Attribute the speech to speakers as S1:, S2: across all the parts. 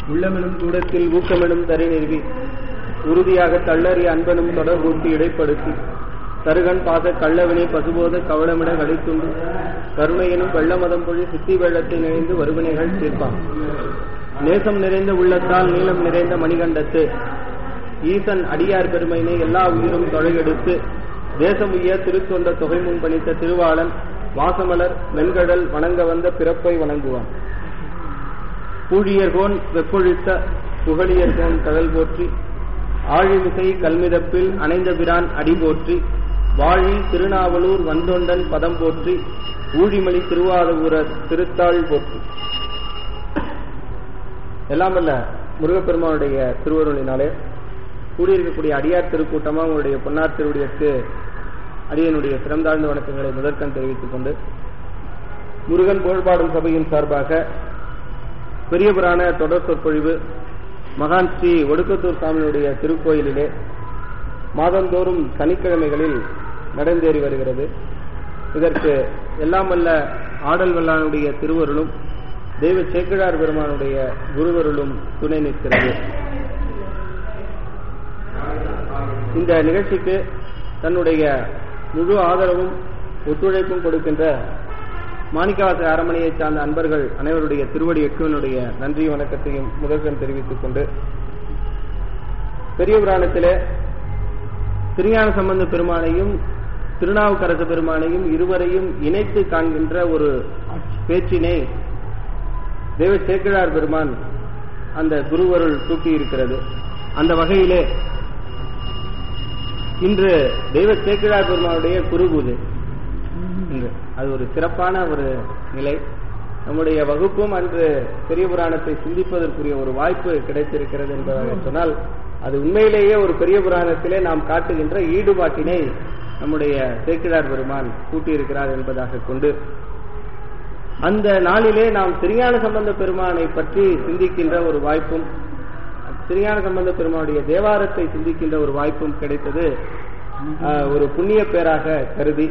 S1: உள்ளமெனும் கூடத்தில் ஊக்கமெனும் தரை நிறுவி உறுதியாக தள்ளறிய அன்பனும் தொடர்பூட்டி இடைப்படுத்தி தருகன் பாத கள்ளவினை பசுபோத கவளமிட கடித்துண்டு கருணையெனும் வெள்ளமதம் பொழி சித்தி வெள்ளத்தை நிறைந்து வருவினைகள் தீர்ப்பான் நேசம் நிறைந்த உள்ளத்தால் நீளம் நிறைந்த மணிகண்டத்து ஈசன் அடியார் பெருமையினை எல்லா உயிரும் தொலையெடுத்து தேசம் உய்ய திருத்தொண்ட தொகை முன் பணித்த திருவாளன் வாசமலர் மென்கடல் வணங்க வந்த பிறப்பை வணங்குவான் பூழியர்கோன் வெப்பொழித்த புகழியர்கோன் கடல் போற்றி ஆழிமிசை கல்மிதப்பில் அணைந்த பிரான் அடி போற்றி வாழி திருநாவலூர் வந்தொண்டன் பதம் போற்றி ஊழிமணி திருவாதூரர் திருத்தாள் போற்றி எல்லாம் வல்ல முருகப்பெருமானுடைய திருவருளினாலே கூடியிருக்கக்கூடிய அடியார் திருக்கூட்டமா உங்களுடைய பொன்னார் திருவுடையக்கு அடியனுடைய சிறந்தாழ்ந்த வணக்கங்களை முதற்கண் தெரிவித்துக் கொண்டு முருகன் புகழ்பாடும் சபையின் சார்பாக பெரிய புராண தொடர் சொற்பொழிவு மகான் ஸ்ரீ ஒடுக்கத்தூர் சாமியினுடைய திருக்கோயிலிலே மாதந்தோறும் சனிக்கிழமைகளில் நடந்தேறி வருகிறது இதற்கு எல்லாம் வல்ல ஆடல் வல்லானுடைய திருவருளும் தெய்வ சேக்கிழார் பெருமானுடைய குருவருளும் துணை நிற்கிறது இந்த நிகழ்ச்சிக்கு தன்னுடைய முழு ஆதரவும் ஒத்துழைப்பும் கொடுக்கின்ற மாணிக்கவாச அரமனையை சார்ந்த அன்பர்கள் அனைவருடைய திருவடி எக்குவனுடைய நன்றி வணக்கத்தையும் முதற்கண் தெரிவித்துக் கொண்டு பெரிய புராணத்திலே திருஞான சம்பந்த பெருமானையும் திருநாவுக்கரசு பெருமானையும் இருவரையும் இணைத்து காண்கின்ற ஒரு பேச்சினை தேவ சேக்கிழார் பெருமான் அந்த குருவருள் தூக்கி இருக்கிறது அந்த வகையிலே இன்று தெய்வ சேக்கிழார் பெருமானுடைய குரு பூஜை இன்று அது ஒரு சிறப்பான ஒரு நிலை நம்முடைய வகுப்பும் அன்று பெரிய புராணத்தை சிந்திப்பதற்குரிய ஒரு வாய்ப்பு கிடைத்திருக்கிறது என்பதாக சொன்னால் அது உண்மையிலேயே ஒரு பெரிய புராணத்திலே நாம் காட்டுகின்ற ஈடுபாட்டினை நம்முடைய சேக்கிழார் பெருமான் கூட்டியிருக்கிறார் என்பதாக கொண்டு அந்த நாளிலே நாம் திருஞான சம்பந்த பெருமானை பற்றி சிந்திக்கின்ற ஒரு வாய்ப்பும் திருஞான சம்பந்த பெருமானுடைய தேவாரத்தை சிந்திக்கின்ற ஒரு வாய்ப்பும் கிடைத்தது ஒரு புண்ணிய பேராக கருதி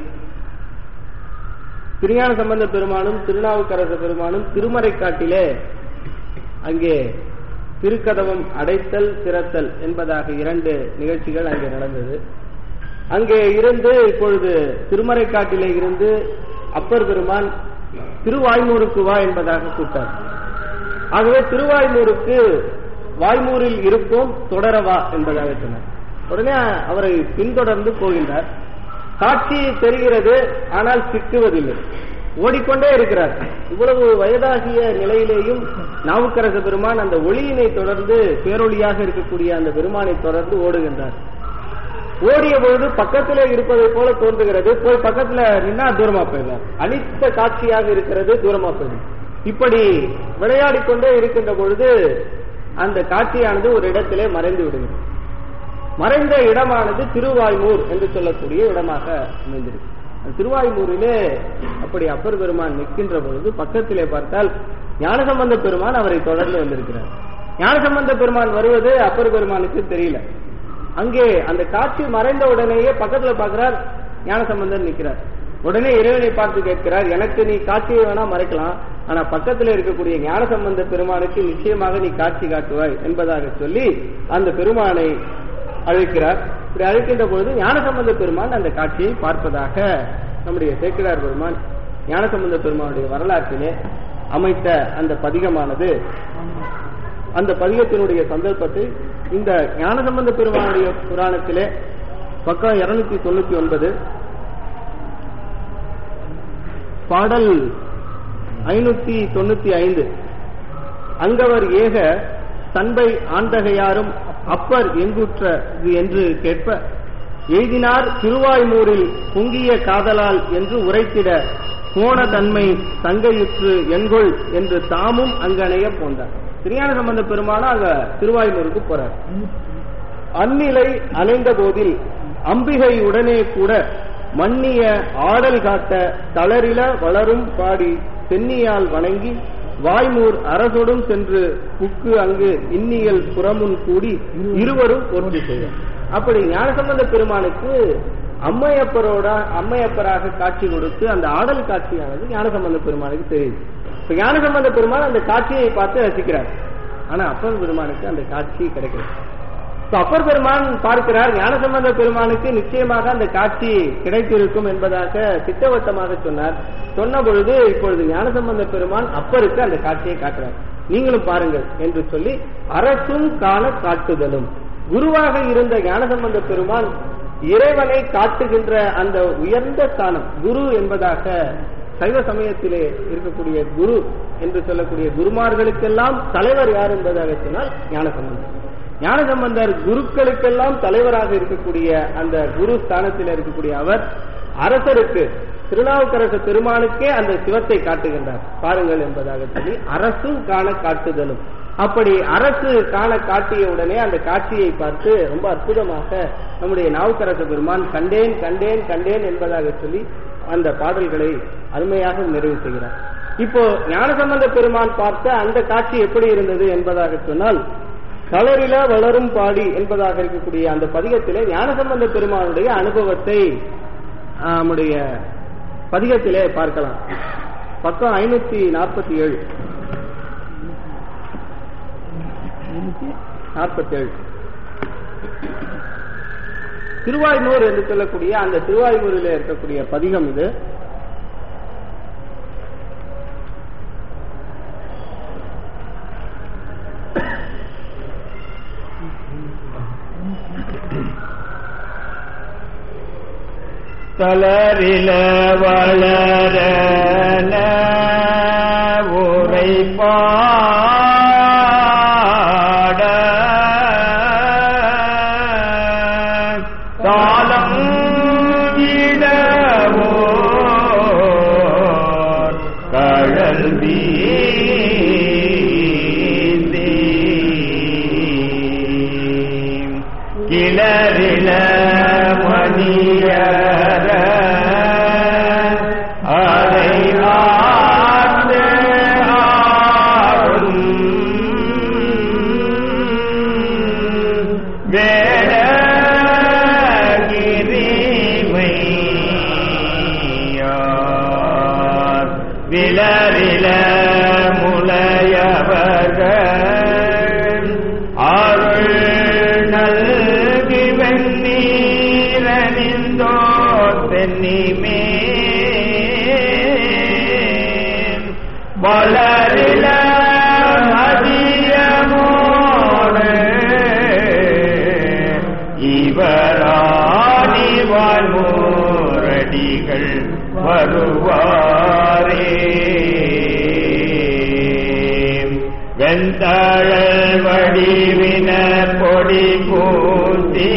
S1: திருஞான சம்பந்த பெருமானும் திருநாவுக்கரச பெருமானும் திருமறை காட்டிலே அங்கே திருக்கதவம் அடைத்தல் திறத்தல் என்பதாக இரண்டு நிகழ்ச்சிகள் அங்கே நடந்தது அங்கே இருந்து இப்பொழுது திருமறை காட்டிலே இருந்து அப்பர் பெருமான் திருவாய்மூருக்கு வா என்பதாக கூட்டார் ஆகவே திருவாய்மூருக்கு வாய்மூரில் இருப்போம் தொடரவா என்பதாக சொன்னார் உடனே அவரை பின்தொடர்ந்து போகின்றார் காட்சி தெரிகிறது ஆனால் சிக்குவதில்லை ஓடிக்கொண்டே இருக்கிறார் இவ்வளவு வயதாகிய நிலையிலேயும் நாவுக்கரச பெருமான் அந்த ஒளியினை தொடர்ந்து பேரொழியாக இருக்கக்கூடிய அந்த பெருமானை தொடர்ந்து ஓடுகின்றார் ஓடிய பொழுது பக்கத்திலே இருப்பதை போல தோன்றுகிறது போய் பக்கத்துல நின்னா தூரமா போயிடுறார் அனித்த காட்சியாக இருக்கிறது தூரமா போயிடும் இப்படி விளையாடி கொண்டே இருக்கின்ற பொழுது அந்த காட்சியானது ஒரு இடத்திலே மறைந்து விடுகிறது மறைந்த இடமானது திருவாய்மூர் என்று சொல்லக்கூடிய இடமாக அமைந்திருக்கு திருவாய்மூரிலே அப்படி அப்பர் பெருமான் நிற்கின்ற பொழுது பக்கத்திலே பார்த்தால் ஞானசம்பந்த பெருமான் அவரை தொடர்ந்து வந்திருக்கிறார் ஞானசம்பந்த பெருமான் வருவது அப்பர் பெருமானுக்கு தெரியல அங்கே அந்த காட்சி மறைந்த உடனேயே பக்கத்துல பார்க்கிறார் ஞானசம்பந்தன் நிற்கிறார் உடனே இறைவனை பார்த்து கேட்கிறார் எனக்கு நீ காட்சியை வேணா மறைக்கலாம் ஆனா பக்கத்தில் இருக்கக்கூடிய ஞானசம்பந்த பெருமானுக்கு நிச்சயமாக நீ காட்சி காட்டுவாய் என்பதாக சொல்லி அந்த பெருமானை அழைக்கிறார் இப்படி அழைக்கின்ற பொழுது ஞானசம்பந்த பெருமான் அந்த காட்சியை பார்ப்பதாக நம்முடைய சேக்கிரார் பெருமான் ஞானசம்பந்த பெருமானுடைய வரலாற்றிலே அமைத்த அந்த பதிகமானது அந்த பதிகத்தினுடைய சந்தர்ப்பத்தை இந்த ஞானசம்பந்த பெருமானுடைய புராணத்திலே பக்கம் இருநூத்தி தொண்ணூத்தி ஒன்பது பாடல் ஐநூத்தி தொண்ணூத்தி ஐந்து அங்கவர் ஏக தன்பை ஆண்டகையாரும் அப்பர் எங்குற்றது என்று கேட்ப எய்தினார் திருவாய்மூரில் பொங்கிய காதலால் என்று உரைத்திட போன தன்மை தங்கையுற்று எண்கொள் என்று தாமும் அங்கனைய போந்தார் திருஞான சம்பந்த பெருமானா அங்க திருவாய்மூருக்கு போறார் அந்நிலை அலைந்த போதில் அம்பிகை உடனே கூட மன்னிய ஆடல் காட்ட தளரில வளரும் பாடி சென்னியால் வணங்கி வாய்மூர் அரசோடும் சென்று புக்கு அங்கு இன்னியல் புறமுன் கூடி இருவரும் போற்றி செய்தார் அப்படி ஞானசம்பந்த பெருமானுக்கு அம்மையப்பரோட அம்மையப்பராக காட்சி கொடுத்து அந்த ஆடல் காட்சியானது ஞானசம்பந்த பெருமானுக்கு தெரியுது இப்ப ஞானசம்பந்த பெருமான் அந்த காட்சியை பார்த்து ரசிக்கிறார் ஆனா அப்பர் பெருமானுக்கு அந்த காட்சி கிடைக்கல இப்ப அப்பர் பெருமான் பார்க்கிறார் ஞானசம்பந்த பெருமானுக்கு நிச்சயமாக அந்த காட்சி கிடைத்திருக்கும் என்பதாக திட்டவட்டமாக சொன்னார் சொன்ன பொழுது இப்பொழுது ஞானசம்பந்த பெருமான் அப்பருக்கு அந்த காட்சியை காட்டுறார் நீங்களும் பாருங்கள் என்று சொல்லி அரசும் காண காட்டுதலும் குருவாக இருந்த ஞானசம்பந்த பெருமான் இறைவனை காட்டுகின்ற அந்த உயர்ந்த ஸ்தானம் குரு என்பதாக சைவ சமயத்திலே இருக்கக்கூடிய குரு என்று சொல்லக்கூடிய குருமார்களுக்கெல்லாம் தலைவர் யார் என்பதாக சொன்னால் ஞானசம்பந்தர் ஞானசம்பந்தர் குருக்களுக்கெல்லாம் தலைவராக இருக்கக்கூடிய அந்த குரு ஸ்தானத்தில் இருக்கக்கூடிய அவர் அரசருக்கு திருநாவுக்கரசு பெருமானுக்கே அந்த சிவத்தை காட்டுகின்றார் பாருங்கள் என்பதாக சொல்லி அரசும் காண காட்டுதலும் அப்படி அரசு காண காட்டிய உடனே அந்த காட்சியை பார்த்து ரொம்ப அற்புதமாக நம்முடைய நாவுக்கரசு பெருமான் கண்டேன் கண்டேன் கண்டேன் என்பதாக சொல்லி அந்த பாடல்களை அருமையாக நிறைவு செய்கிறார் இப்போ ஞானசம்பந்த பெருமான் பார்த்த அந்த காட்சி எப்படி இருந்தது என்பதாக சொன்னால் களரில வளரும் பாடி என்பதாக இருக்கக்கூடிய அந்த பதிகத்திலே ஞானசம்பந்த பெருமானுடைய அனுபவத்தை நம்முடைய பதிகத்திலே பார்க்கலாம் பக்கம் ஐநூத்தி நாற்பத்தி ஏழு நாற்பத்தி ஏழு திருவாய்மூர் என்று சொல்லக்கூடிய அந்த திருவாய்மூரில் இருக்கக்கூடிய பதிகம் இது
S2: தளரில வளர உரை பாட காலம் இடவோ கழல் கிளறில மணியர அதை ஆர்ந்து ஆடும் வேடகிரிமை விளரில முளையவர்கள் அருள் நல்கி வெண்ணீரணிந்தோ தென்னிமே வளரில அதியமோடு இவராணி வாழ்மோரடிகள் வருவாரே வெந்தழல் வடிவின பொடி பூசி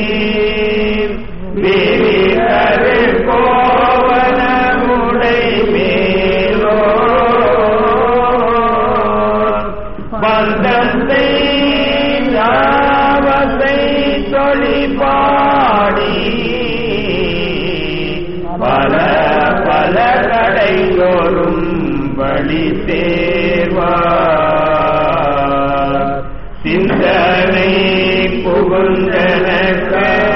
S2: வீரரு கோவனமுடை மேலோ பந்தத்தை யாவத்தை தொழிபாடி பல பல கடைதோறும் வழி தேர்வார் சிந்தனை புகுந்தனக்க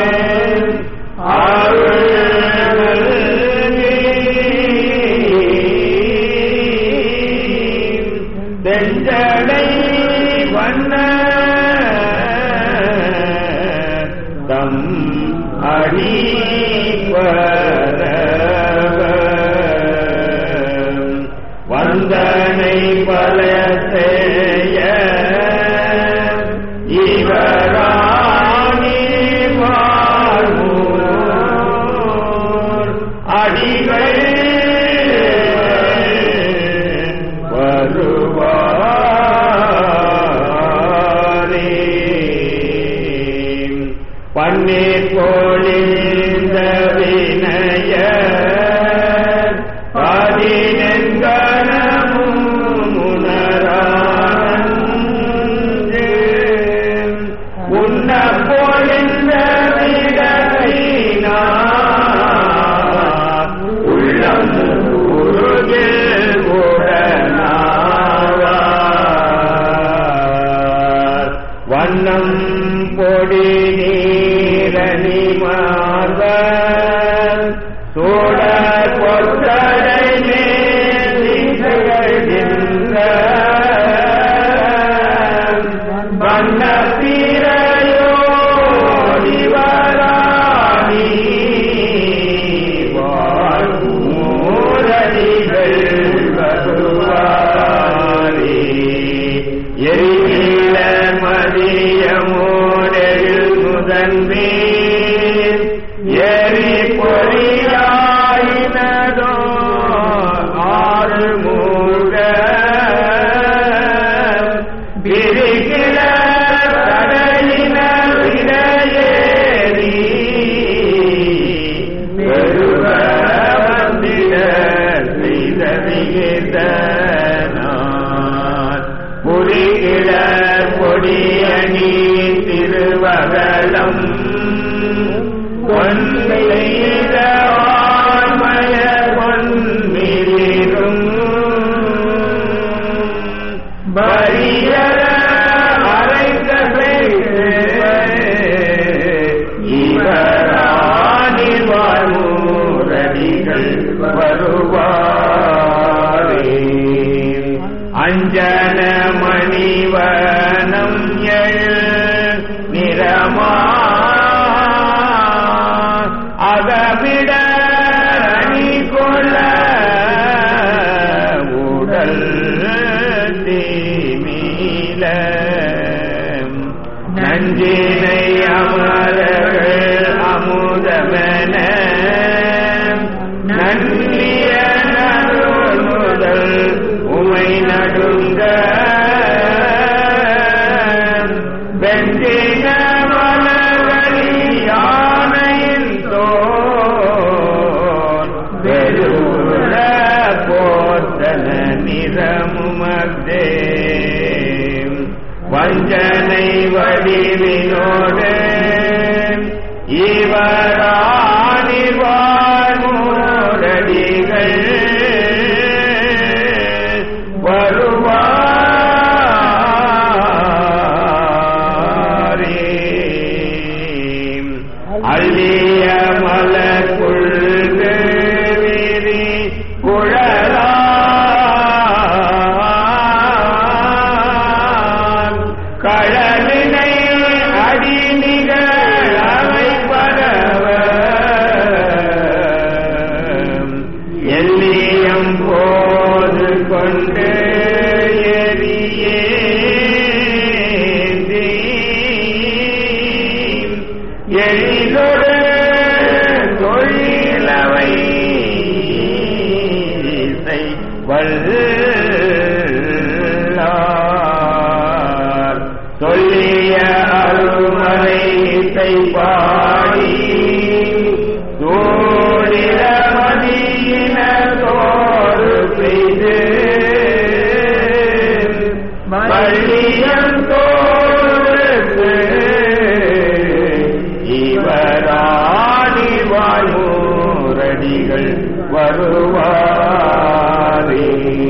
S2: தெஞ்சடை வண்ண தம் அடி வந்தனை பல செய்ய இவராணி வாழ்வோர் அடிகள் வருவாரே பன்னீர் கோழிந்த வினய பதினெண்கணமும் வருவாரே எரிகில மதியமோடெழில் முதன்மே எரி பொறியாயினதோ ஆறு மூழ்க பிரிகில தடையினர் இடையேறி பெருவ வந்திட செய்த விகிதனார் புரிகிட கொடியணி திருவகலம் பொன்னித ஆண்மய பொன்னிலிரும் பரியர அரைத்த இவராணி வாழ்மூரடிகள் வருவாரே அஞ்சன மணிவனம் எழு நிறமா அகவிட அணி கொள்ள உடல் தீமீல நஞ்சினை அமரர்கள் அமுதமென நன்னிய நருள் முதல் உமை நடுங்க வெந்தின மலர்களில் யானையின் தோல் வெறுல போத்தன நிறமுமதே வஞ்சனை வடிவினோடு இவராணி வாழ்மூரடிகள் வருவாரே அள்ளிய மலக்குள்கு விரி குழலான் கழலினை அடிநிகள் அமைப்பதவ எல்லியம் போது கொண்டு எரியேந்தி எழிலொரு தொழிலவை இசை வல்லார் சொல்லிய அருமறை இசை பாடி தோழில மதியின தோறு பெய்து பள்ளியம் தோறுக்கு இவராணி வாழ்மூரடிகள் வருவாரே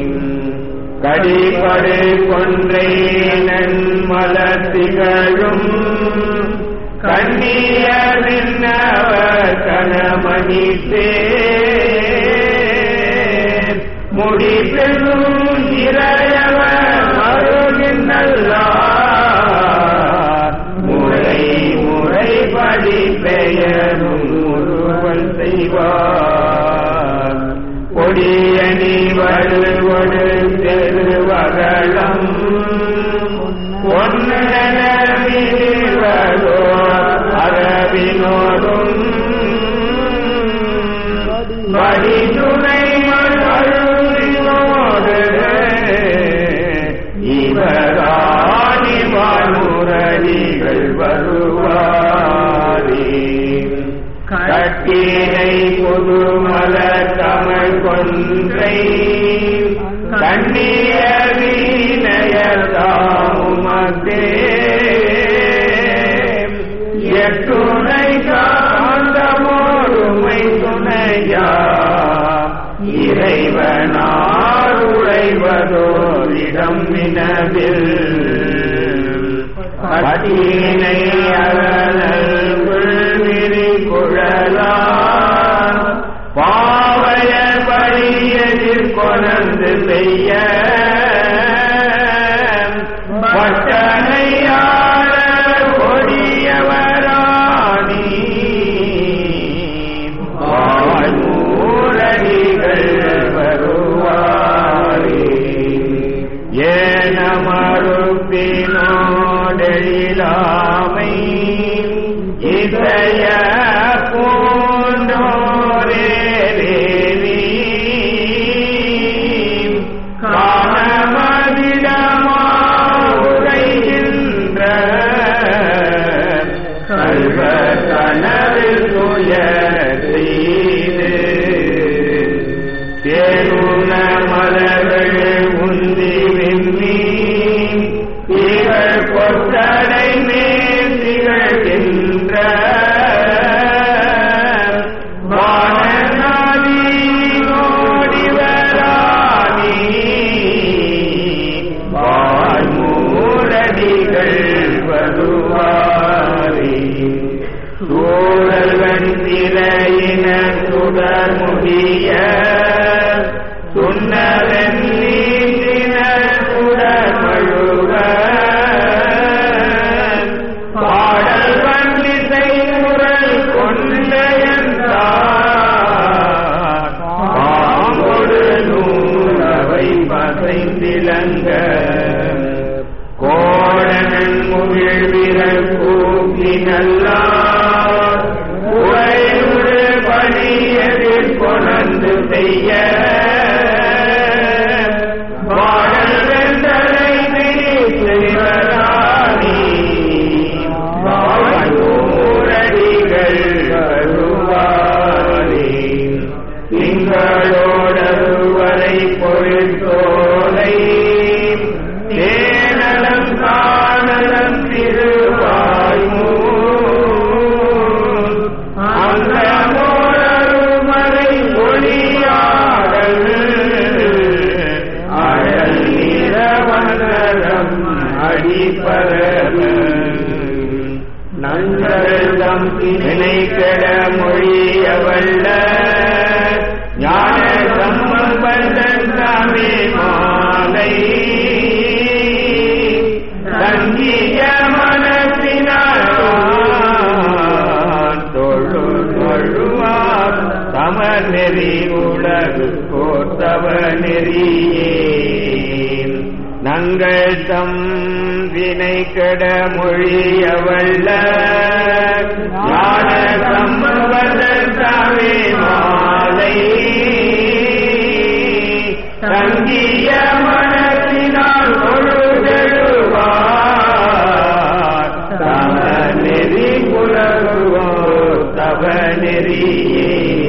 S2: கடிபடு கொன்றை நன்மலத்திகளும் கண்ணியவின்னவர் கணமணி தேர் முடிப்பெரும் இறையவர் மருகின்றல்லார் முறை முறைப்படி பெயரும் ஒருவன் செய்வார் கொடியணி வலுவொடு தெருவகலம் ஒன்னோ அரவினோடும் வடிதுணை மருவினோடு இவராணி வாழ்முரடிகள் வருவாரே கட்டினை புதுமல தமிழ் கொன்றை கண்ணிய வீணையதாமுமதே எட்டுணை காந்தமோருமை துணையா இறைவனார் உழைவதோரிடம் வினவில் பட்டினை அரணல் விரி குழலா பாவைய வழியதில் கொணர்ந்து செய்ய பட்டனையாள கொடியவராணி வாழ்மூரடிகள் வருவாரே துண்ணவன் நீந்தின குடமழுவ பாடல் வண்டிசை முரல் கொண்டையந்தார் பாம்பொடு நூலவை பசைந்திலங்க கோடனன் முகில் விரல் கூப்பி நல்லார் உரையுடு பணியதில் கொணர்ந்து செய்ய பாடல் வெந்தலை செய்வதானி பாவூரடிகள் வருவாரே திங்களோடருவரை பொழித்தோலை தேனலம் காணலம் திருவாய்மூர் அந்த மோரருமறை ஒளியாடல் அழல் நிறவனரம் அடிப்பரவ நண்பர்தம் நினைக்கட மொழியவல்ல ஞான சம்பந்தன் சாமி மாலை தங்கிய மனத்தினார் தொழு தொழுவார் தமர் நெறி உலகு கோத்தவ நெறியே நங்கள் தம் வினை கெட மொழியவல்ல ஞான சம்பந்தன் சாமி மாலை தங்கிய மனத்தினால் தொழுதெழுவார் தம நெறி புலகுவோ தவ நெறியே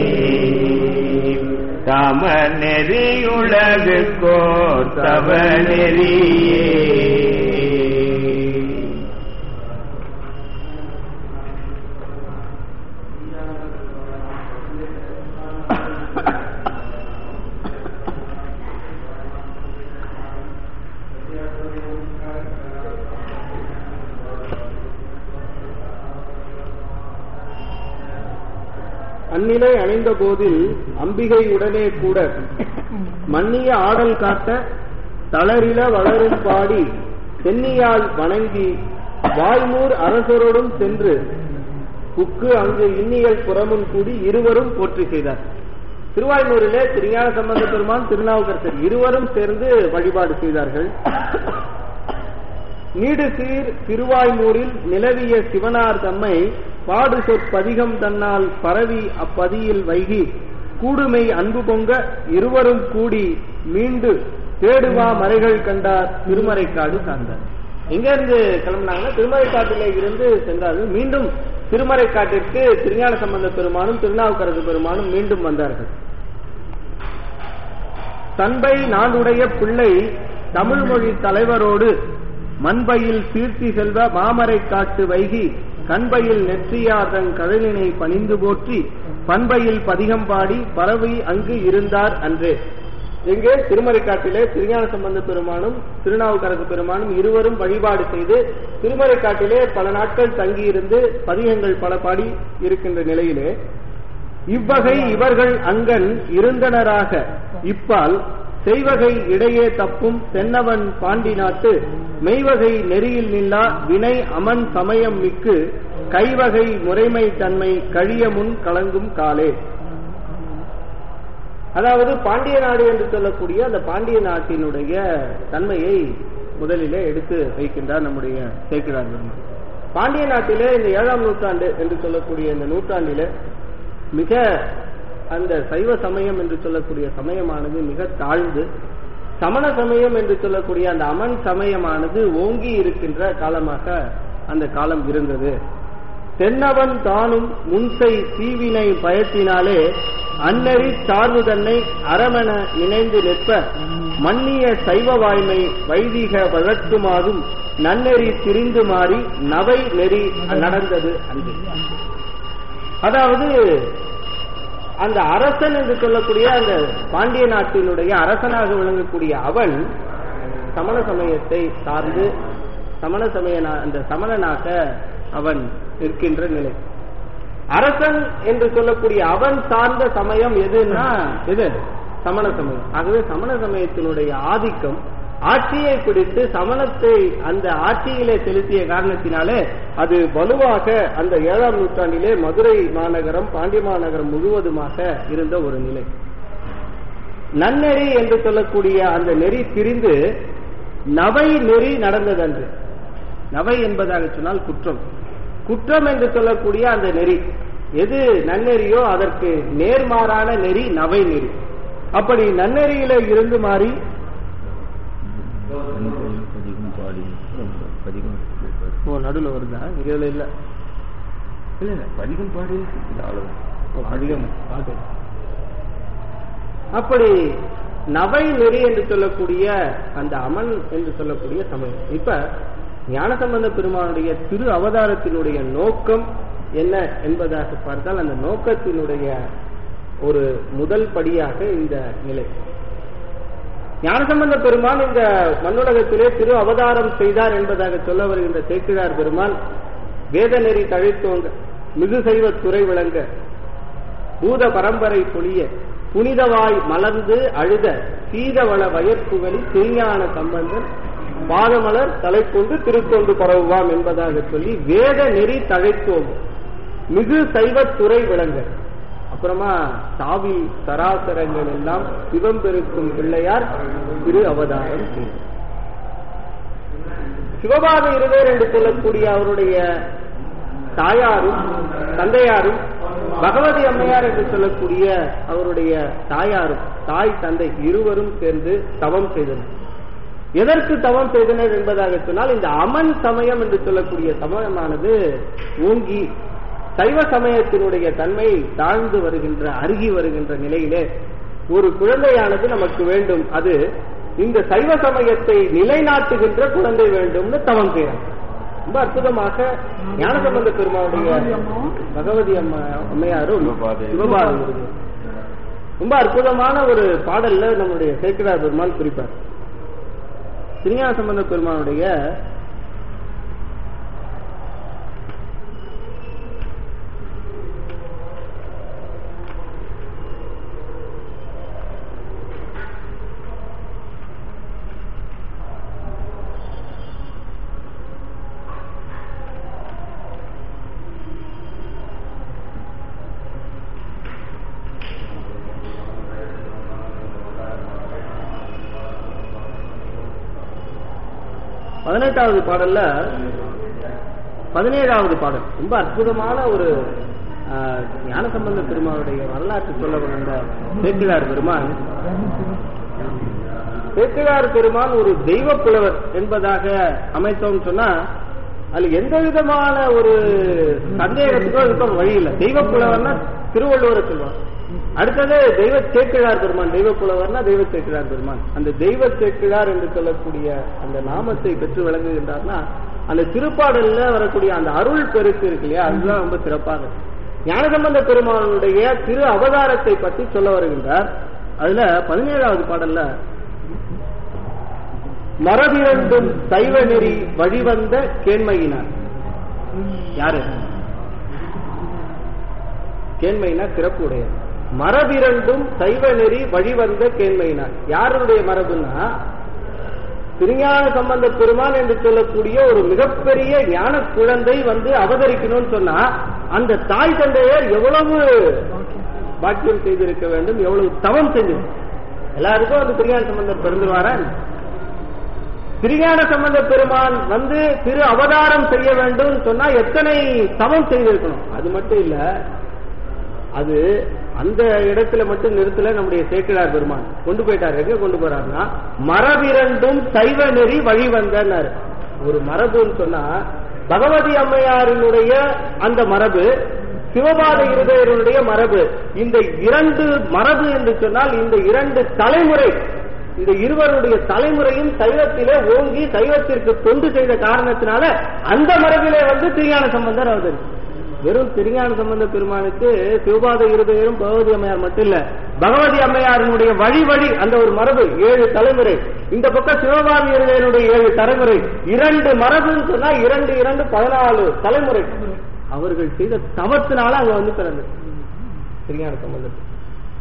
S2: தம நெறியுலகுக்கோ தவ நெறியே
S1: அந்நிலை அணைந்த போதில் அம்பிகை உடனே கூட மன்னிய ஆடல் காட்ட தளரில வளரும் பாடி சென்னியால் வணங்கி வாய்மூர் அரசரோடும் சென்று புக்கு அங்கு இன்னியல் புறமும் கூடி இருவரும் போற்றி செய்தார் திருவாய்மூரிலே திருஞான சம்பந்த பெருமான் திருநாவுக்கரசர் இருவரும் சேர்ந்து வழிபாடு செய்தார்கள் நீடு சீர் திருவாய்மூரில் நிலவிய சிவனார் தம்மை பாடு சொற்பதிகம் தன்னால் பரவி அப்பதியில் வைகி கூடுமை அன்பு பொங்க இருவரும் கூடி மீண்டு தேடுவா மறைகள் கண்டார் திருமறைக்காடு சார்ந்தார் எங்க இருந்து கிளம்பினாங்கன்னா திருமறைக்காட்டிலே இருந்து சென்றார்கள் மீண்டும் திருமறைக்காட்டிற்கு திருஞான சம்பந்த பெருமானும் திருநாவுக்கரசு பெருமானும் மீண்டும் வந்தார்கள் தன்பை நாடுடைய பிள்ளை தமிழ் மொழி தலைவரோடு மண்பையில் சீர்த்தி செல்வ மாமரை காட்டு வைகி கண்பையில் நெற்றியார்தன் கழலினை பணிந்து போற்றி பண்பையில் பதிகம் பாடி பரவி அங்கு இருந்தார் அன்றே எங்கே திருமறைக்காட்டிலே திருஞான சம்பந்த பெருமானும் திருநாவுக்கரசு பெருமானும் இருவரும் வழிபாடு செய்து திருமறைக்காட்டிலே பல நாட்கள் தங்கியிருந்து பதிகங்கள் பல பாடி இருக்கின்ற நிலையிலே இவ்வகை இவர்கள் அங்கன் இருந்தனராக இப்பால் செய்வகை இடையே தப்பும் தென்னவன் பாண்டி நாட்டு மெய்வகை நெறியில் நில்லா வினை அமன் சமயம் மிக்கு கைவகை முறைமை தன்மை கழிய முன் கலங்கும் காலே அதாவது பாண்டிய நாடு என்று சொல்லக்கூடிய அந்த பாண்டிய நாட்டினுடைய தன்மையை முதலிலே எடுத்து வைக்கின்றார் நம்முடைய சேக்கிரார் பெருமான் பாண்டிய நாட்டிலே இந்த ஏழாம் நூற்றாண்டு என்று சொல்லக்கூடிய இந்த நூற்றாண்டிலே மிக அந்த சைவ சமயம் என்று சொல்லக்கூடிய சமயமானது மிக தாழ்ந்து சமண சமயம் என்று சொல்லக்கூடிய அந்த அமன் சமயமானது ஓங்கி இருக்கின்ற காலமாக அந்த காலம் இருந்தது தென்னவன் தானும் முன்சை தீவினை பயத்தினாலே அன்னறி சார்பு தன்னை அறமென நினைந்து நிற்ப மன்னிய சைவ வாய்மை வைதிக வழக்குமாறும் நன்னெறி திரிந்து மாறி நவை நெறி நடந்தது அன்று அதாவது அந்த அரசன் என்று சொல்லக்கூடிய அந்த பாண்டிய நாட்டினுடைய அரசனாக விளங்கக்கூடிய அவன் சமண சமயத்தை சார்ந்து சமண சமய அந்த சமணனாக அவன் இருக்கின்ற நிலை அரசன் என்று சொல்லக்கூடிய அவன் சார்ந்த சமயம் எதுன்னா எது சமண சமயம் ஆகவே சமண சமயத்தினுடைய ஆதிக்கம் ஆட்சியை பிடித்து சமணத்தை அந்த ஆட்சியிலே செலுத்திய காரணத்தினாலே அது வலுவாக அந்த ஏழாம் நூற்றாண்டிலே மதுரை மாநகரம் பாண்டிய மாநகரம் முழுவதுமாக இருந்த ஒரு நிலை நன்னெறி என்று சொல்லக்கூடிய அந்த நெறி பிரிந்து நவை நெறி நடந்ததன்று நவை என்பதாக சொன்னால் குற்றம் குற்றம் என்று சொல்லக்கூடிய அந்த நெறி எது நன்னெறியோ அதற்கு நேர்மாறான நெறி நவை நெறி அப்படி நன்னெறியில இருந்து மாறி
S2: பதிகம் பாடி பதிகம்
S1: ஓ நடுவில் வருதா இங்க இல்ல இல்ல
S2: இல்ல இல்ல பதிகம் பாடி அவ்வளவுதான்
S1: ஓ, அதிகம் பாட்டு. அப்படி நவை நெறி என்று சொல்லக்கூடிய அந்த அமன் என்று சொல்லக்கூடிய சமயம் இப்ப ஞானசம்பந்த பெருமானுடைய திரு அவதாரத்தினுடைய நோக்கம் என்ன என்பதாக பார்த்தால் அந்த நோக்கத்தினுடைய ஒரு முதல் படியாக இந்த நிலை ஞானசம்பந்த பெருமான் இந்த மண்ணுலகத்திலே திரு அவதாரம் செய்தார் என்பதாக சொல்ல வருகின்ற சேக்கிழார் பெருமான் வேத நெறி தழைத்தோங்க மிகு செய்வ துறை விளங்க பூத பரம்பரை பொழிய புனிதவாய் மலர்ந்து அழுத சீதவள வயற்புகளி திருஞான சம்பந்தன் பாதமலர் தலை கொண்டு திருத்தொண்டு பரவுவாம் என்பதாக சொல்லி வேத நெறி தழைத்தோம் மிகு சைவத்துறை விளங்க அப்புறமா தாவி சராசரங்கள் எல்லாம் சிவம் பெருக்கும் பிள்ளையார் திரு அவதாரம் செய்தார் சிவபாத இருவர் என்று சொல்லக்கூடிய அவருடைய தாயாரும் தந்தையாரும் பகவதி அம்மையார் என்று சொல்லக்கூடிய அவருடைய தாயாரும் தாய் தந்தை இருவரும் சேர்ந்து தவம் செய்தனர் எதற்கு தவம் செய்தனர் என்பதாக சொன்னால் இந்த அமன் சமயம் என்று சொல்லக்கூடிய சமயமானது ஓங்கி சைவ சமயத்தினுடைய தன்மை தாழ்ந்து வருகின்ற அருகி வருகின்ற நிலையிலே ஒரு குழந்தையானது நமக்கு வேண்டும் அது இந்த சைவ சமயத்தை நிலைநாட்டுகின்ற குழந்தை வேண்டும்னு தவம் செய்யறாங்க ரொம்ப அற்புதமாக ஞானசம்பந்த பெருமாளுடைய பகவதி அம்மா அம்மையாரும்
S2: சிவபாத-
S1: சிவபாதம் இருக்கு. ரொம்ப அற்புதமான ஒரு பாடல்ல நம்முடைய சேக்கிரார் பெருமாள் குறிப்பார் திருஞான சம்பந்த பெருமானுடைய பதினெட்டாவது பாடல்ல பதினேழாவது பாடல் ரொம்ப அற்புதமான ஒரு ஆஹ், ஞானசம்பந்த பெருமானுடைய வரலாற்று சொல்ல வந்த சேக்கிழார் பெருமான் சேக்கிழார் பெருமான் ஒரு தெய்வ புலவர் என்பதாக அமைத்தோம் சொன்னா அதுல எந்த விதமான ஒரு சந்தேகத்துக்கோ இதுக்கும் வழி இல்லை தெய்வ புலவர்னா திருவள்ளுவரை சொல்லுவார் அடுத்தது தெய்வ சேக்கிழார் பெருமான் தெய்வ புலவர்னா தெய்வ சேக்கிழார் பெருமான் அந்த தெய்வ சேக்கிழார் என்று சொல்லக்கூடிய அந்த நாமத்தை பெற்று விளங்குகின்றார்னா அந்த திருப்பாடல்ல வரக்கூடிய அந்த அருள் பெருக்கு இருக்கு இல்லையா அதுதான் ரொம்ப சிறப்பாக ஞானசம்பந்த பெருமானுடைய திரு அவதாரத்தை பற்றி சொல்ல வருகின்றார் அதுல பதினேழாவது பாடல்ல மரபிரண்டும் சைவ நெறி வழிவந்த கேண்மையினார் யாரு கேண்மைனா சிறப்பு உடையது மரபிரண்டும் சைவ நெறி வழிவந்த கேண்மையினார் யாருடைய மரபுன்னா திருஞான சம்பந்த பெருமான் என்று சொல்லக்கூடிய ஒரு மிகப்பெரிய ஞான குழந்தை வந்து அவதரிக்கணும்னு சொன்னா அந்த தாய் தந்தையர் எவ்வளவு பாக்கியம் செய்திருக்க வேண்டும் எவ்வளவு தவம் செஞ்சு எல்லாருக்கும் அந்த திருஞான சம்பந்தர் பிறந்துருவாரா திருஞான சம்பந்த பெருமான் வந்து திரு அவதாரம் செய்ய வேண்டும் சொன்னா எத்தனை தவம் செய்திருக்கணும் அது மட்டும் இல்ல அது அந்த இடத்துல மட்டும் நிறுத்தல நம்முடைய சேக்கிழார் பெருமான் கொண்டு போயிட்டார் எங்க கொண்டு போறாருன்னா மரபிரண்டும் சைவ நெறி வழி வந்தனர் ஒரு மரபுன்னு சொன்னா பகவதி அம்மையாரினுடைய அந்த மரபு சிவபாத இருதயருடைய மரபு இந்த இரண்டு மரபு என்று சொன்னால் இந்த இரண்டு தலைமுறை இந்த இருவருடைய தலைமுறையும் சைவத்திலே ஓங்கி சைவத்திற்கு தொண்டு செய்த காரணத்தினால அந்த மரபிலே வந்து திருஞான சம்பந்தர் அவதரி வெறும் திருஞான சம்பந்த பெருமானுக்கு சிவபாத இருதயரும் பகவதி அம்மையார் மட்டும் இல்ல பகவதி அம்மையாரினுடைய வழி வழி அந்த ஒரு மரபு ஏழு தலைமுறை இந்த பக்கம் சிவபாத இருதயனுடைய ஏழு தலைமுறை இரண்டு மரபுன்னு சொன்னா இரண்டு இரண்டு பதினாலு தலைமுறை அவர்கள் செய்த தவத்தினால அங்க வந்து பிறந்தது திருஞான சம்பந்தர்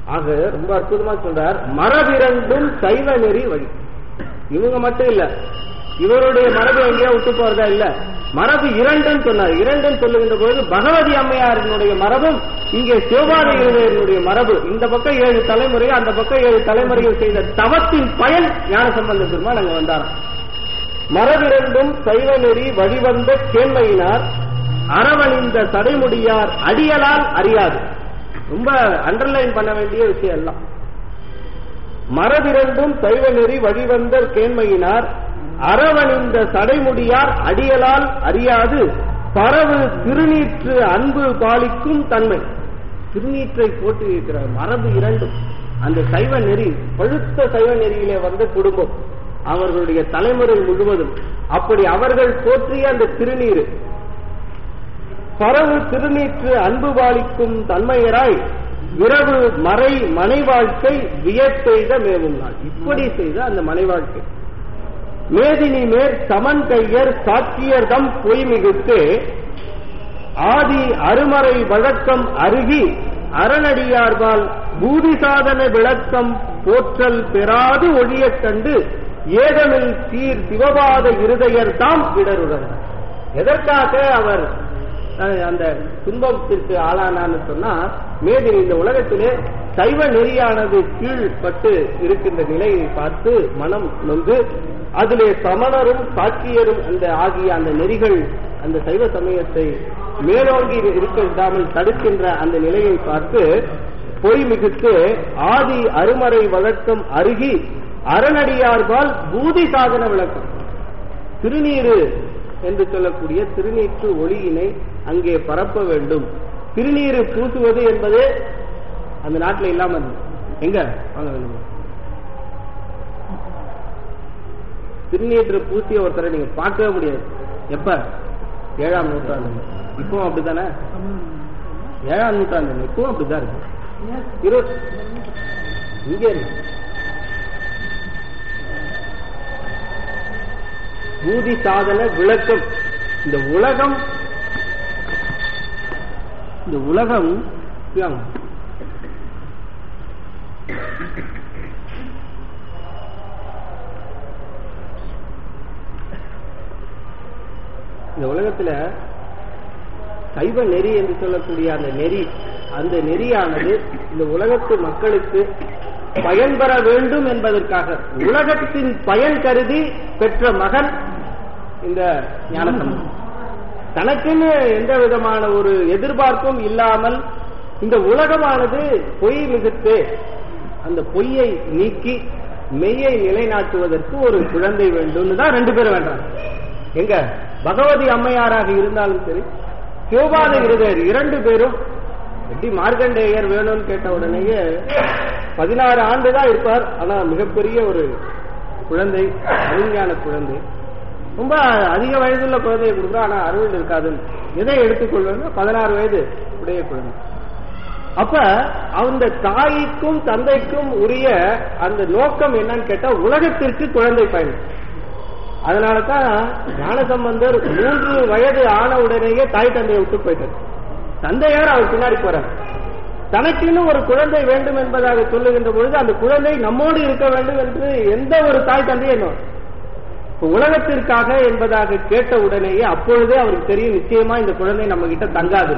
S1: ஆக ரொம்ப அற்புதமா சொல்றார் மரபிரண்டும் சைவ நெறி வழி இவங்க மட்டும் இல்ல இவருடைய மரபு எங்கேயோ விட்டு போறதா இல்ல மரபு இரண்டுன்னு சொன்னார் இரண்டுன்னு சொல்லுகின்ற போது பகவதி அம்மையாரினுடைய மரபும் இங்கே சிவபாத இருதயனுடைய மரபு இந்த பக்கம் ஏழு தலைமுறையும் அந்த பக்கம் ஏழு தலைமுறையும் செய்த தவத்தின் பயன் ஞான சம்பந்த பெருமாள் அங்க வந்தாராம் மரபிரண்டும் சைவ நெறி வழிவந்த கேண்மையினார் அரவணிந்த தடைமுடியார் அடியலால் அறியாது ரொம்ப அண்டர்லைன் பண்ண வேண்டிய விஷயம் எல்லாம் மரபிரண்டும் சைவ நெறி வழிவந்த கேண்மையினார் அரவணிந்த சடைமுடியார் அடியலால் அறியாது பரவு திருநீற்று அன்பு பாலிக்கும் தன்மை திருநீற்றை போட்டு இருக்கிறார் மரபு இரண்டும் அந்த சைவ நெறி பழுத்த சைவ நெறியிலே வந்த குடும்பம் அவர்களுடைய தலைமுறை முழுவதும் அப்படி அவர்கள் போற்றிய அந்த திருநீர் பரவு திருநீற்று அன்பு பாலிக்கும் தன்மையராய் விரவு மறை மனை வாழ்க்கை வியப்பெய்த மேவும் நாள் இப்படி செய்த அந்த மனை வாழ்க்கை மேதினி மேற் சமன் கையர் சாட்சியர் தம் பொய் மிகுத்து ஆதி அருமறை வழக்கம் அருகி அரணடியார்பால் பூதி சாதன விளக்கம் போற்றல் பெறாது ஒழியக் கண்டு ஏதமில் சீர் சிவபாத இருதயர் தாம் இடருடன் எதற்காக அவர் அஹ், அந்த துன்பத்திற்கு ஆளானான்னு சொன்னா மேதினி இந்த உலகத்திலே சைவ நெறியானது கீழ்பட்டு இருக்கின்ற நிலையை பார்த்து மனம் நொந்து அதிலே சமணரும் சாட்சியரும் அந்த ஆகிய அந்த நெறிகள் அந்த சைவ சமயத்தை மேலோங்கி இருக்க விடாமல் தடுக்கின்ற அந்த நிலையை பார்த்து பொய் மிகுத்து ஆதி அருமறை வழக்கம் அருகி அரணடியார்பால் பூதி சாதன விளக்கம் திருநீரு என்று சொல்லக்கூடிய திருநீற்று ஒளியினை அங்கே பரப்ப வேண்டும் திருநீரு பூசுவது என்பது அந்த நாட்டில் இல்லாம இருந்தது. எங்க வாங்க வேணும் திருநீற்று பூசிய ஒருத்தரை நீங்க பார்க்கவே முடியாது எப்ப ஏழாம் நூற்றாண்டு இப்பவும் அப்படித்தானே ஏழாம் நூற்றாண்டு இப்பவும் அப்படிதான் இருக்கு இருபத்தி இங்கே இருக்கு. பூதி சாதன விளக்கம் இந்த உலகம் இந்த உலகம் இதாங்க. இந்த உலகத்துல சைவ நெறி என்று சொல்லக்கூடிய அந்த நெறி அந்த நெறியானது இந்த உலகத்து மக்களுக்கு பயன் பெற வேண்டும் என்பதற்காக உலகத்தின் பயன் கருதி பெற்ற மகன் இந்த ஞானசம்பந்தம் தனக்குன்னு எந்த விதமான ஒரு எதிர்பார்ப்பும் இல்லாமல் இந்த உலகமானது பொய் மிகுத்து அந்த பொய்யை நீக்கி மெய்யை நிலைநாட்டுவதற்கு ஒரு குழந்தை வேண்டும்னு தான் ரெண்டு பேரும் வேண்டாம் எங்க பகவதி அம்மையாராக இருந்தாலும் சரி சிவபாத இருதயர் இரண்டு பேரும் எப்படி மார்க்கண்டேயர் வேணும்னு கேட்ட உடனேயே பதினாறு ஆண்டு தான் இருப்பார் ஆனா மிகப்பெரிய ஒரு குழந்தை அறிஞான குழந்தை ரொம்ப அதிக வயதுள்ள குழந்தையை கொடுக்குறோம் ஆனா அருள் இருக்காதுன்னு எதை எடுத்துக்கொள்வது பதினாறு வயது உடைய குழந்தை அப்ப அந்த தாய்க்கும் தந்தைக்கும் உரிய அந்த நோக்கம் என்னன்னு கேட்டா உலகத்திற்கு குழந்தை பயன் அதனால தான் ஞானசம்பந்தர் மூன்று வயது ஆன உடனேயே தாய் தந்தையை விட்டு போயிட்டார் தந்தையார் அவர் பின்னாடி போறார் தனக்குன்னு ஒரு குழந்தை வேண்டும் என்பதாக சொல்லுகின்ற பொழுது அந்த குழந்தை நம்மோடு இருக்க வேண்டும் என்று எந்த ஒரு தாய் தந்தையும் எண்ணுவார் இப்ப உலகத்திற்காக என்பதாக கேட்ட உடனேயே அப்பொழுதே அவருக்கு தெரியும் நிச்சயமா இந்த குழந்தை நம்ம கிட்ட தங்காது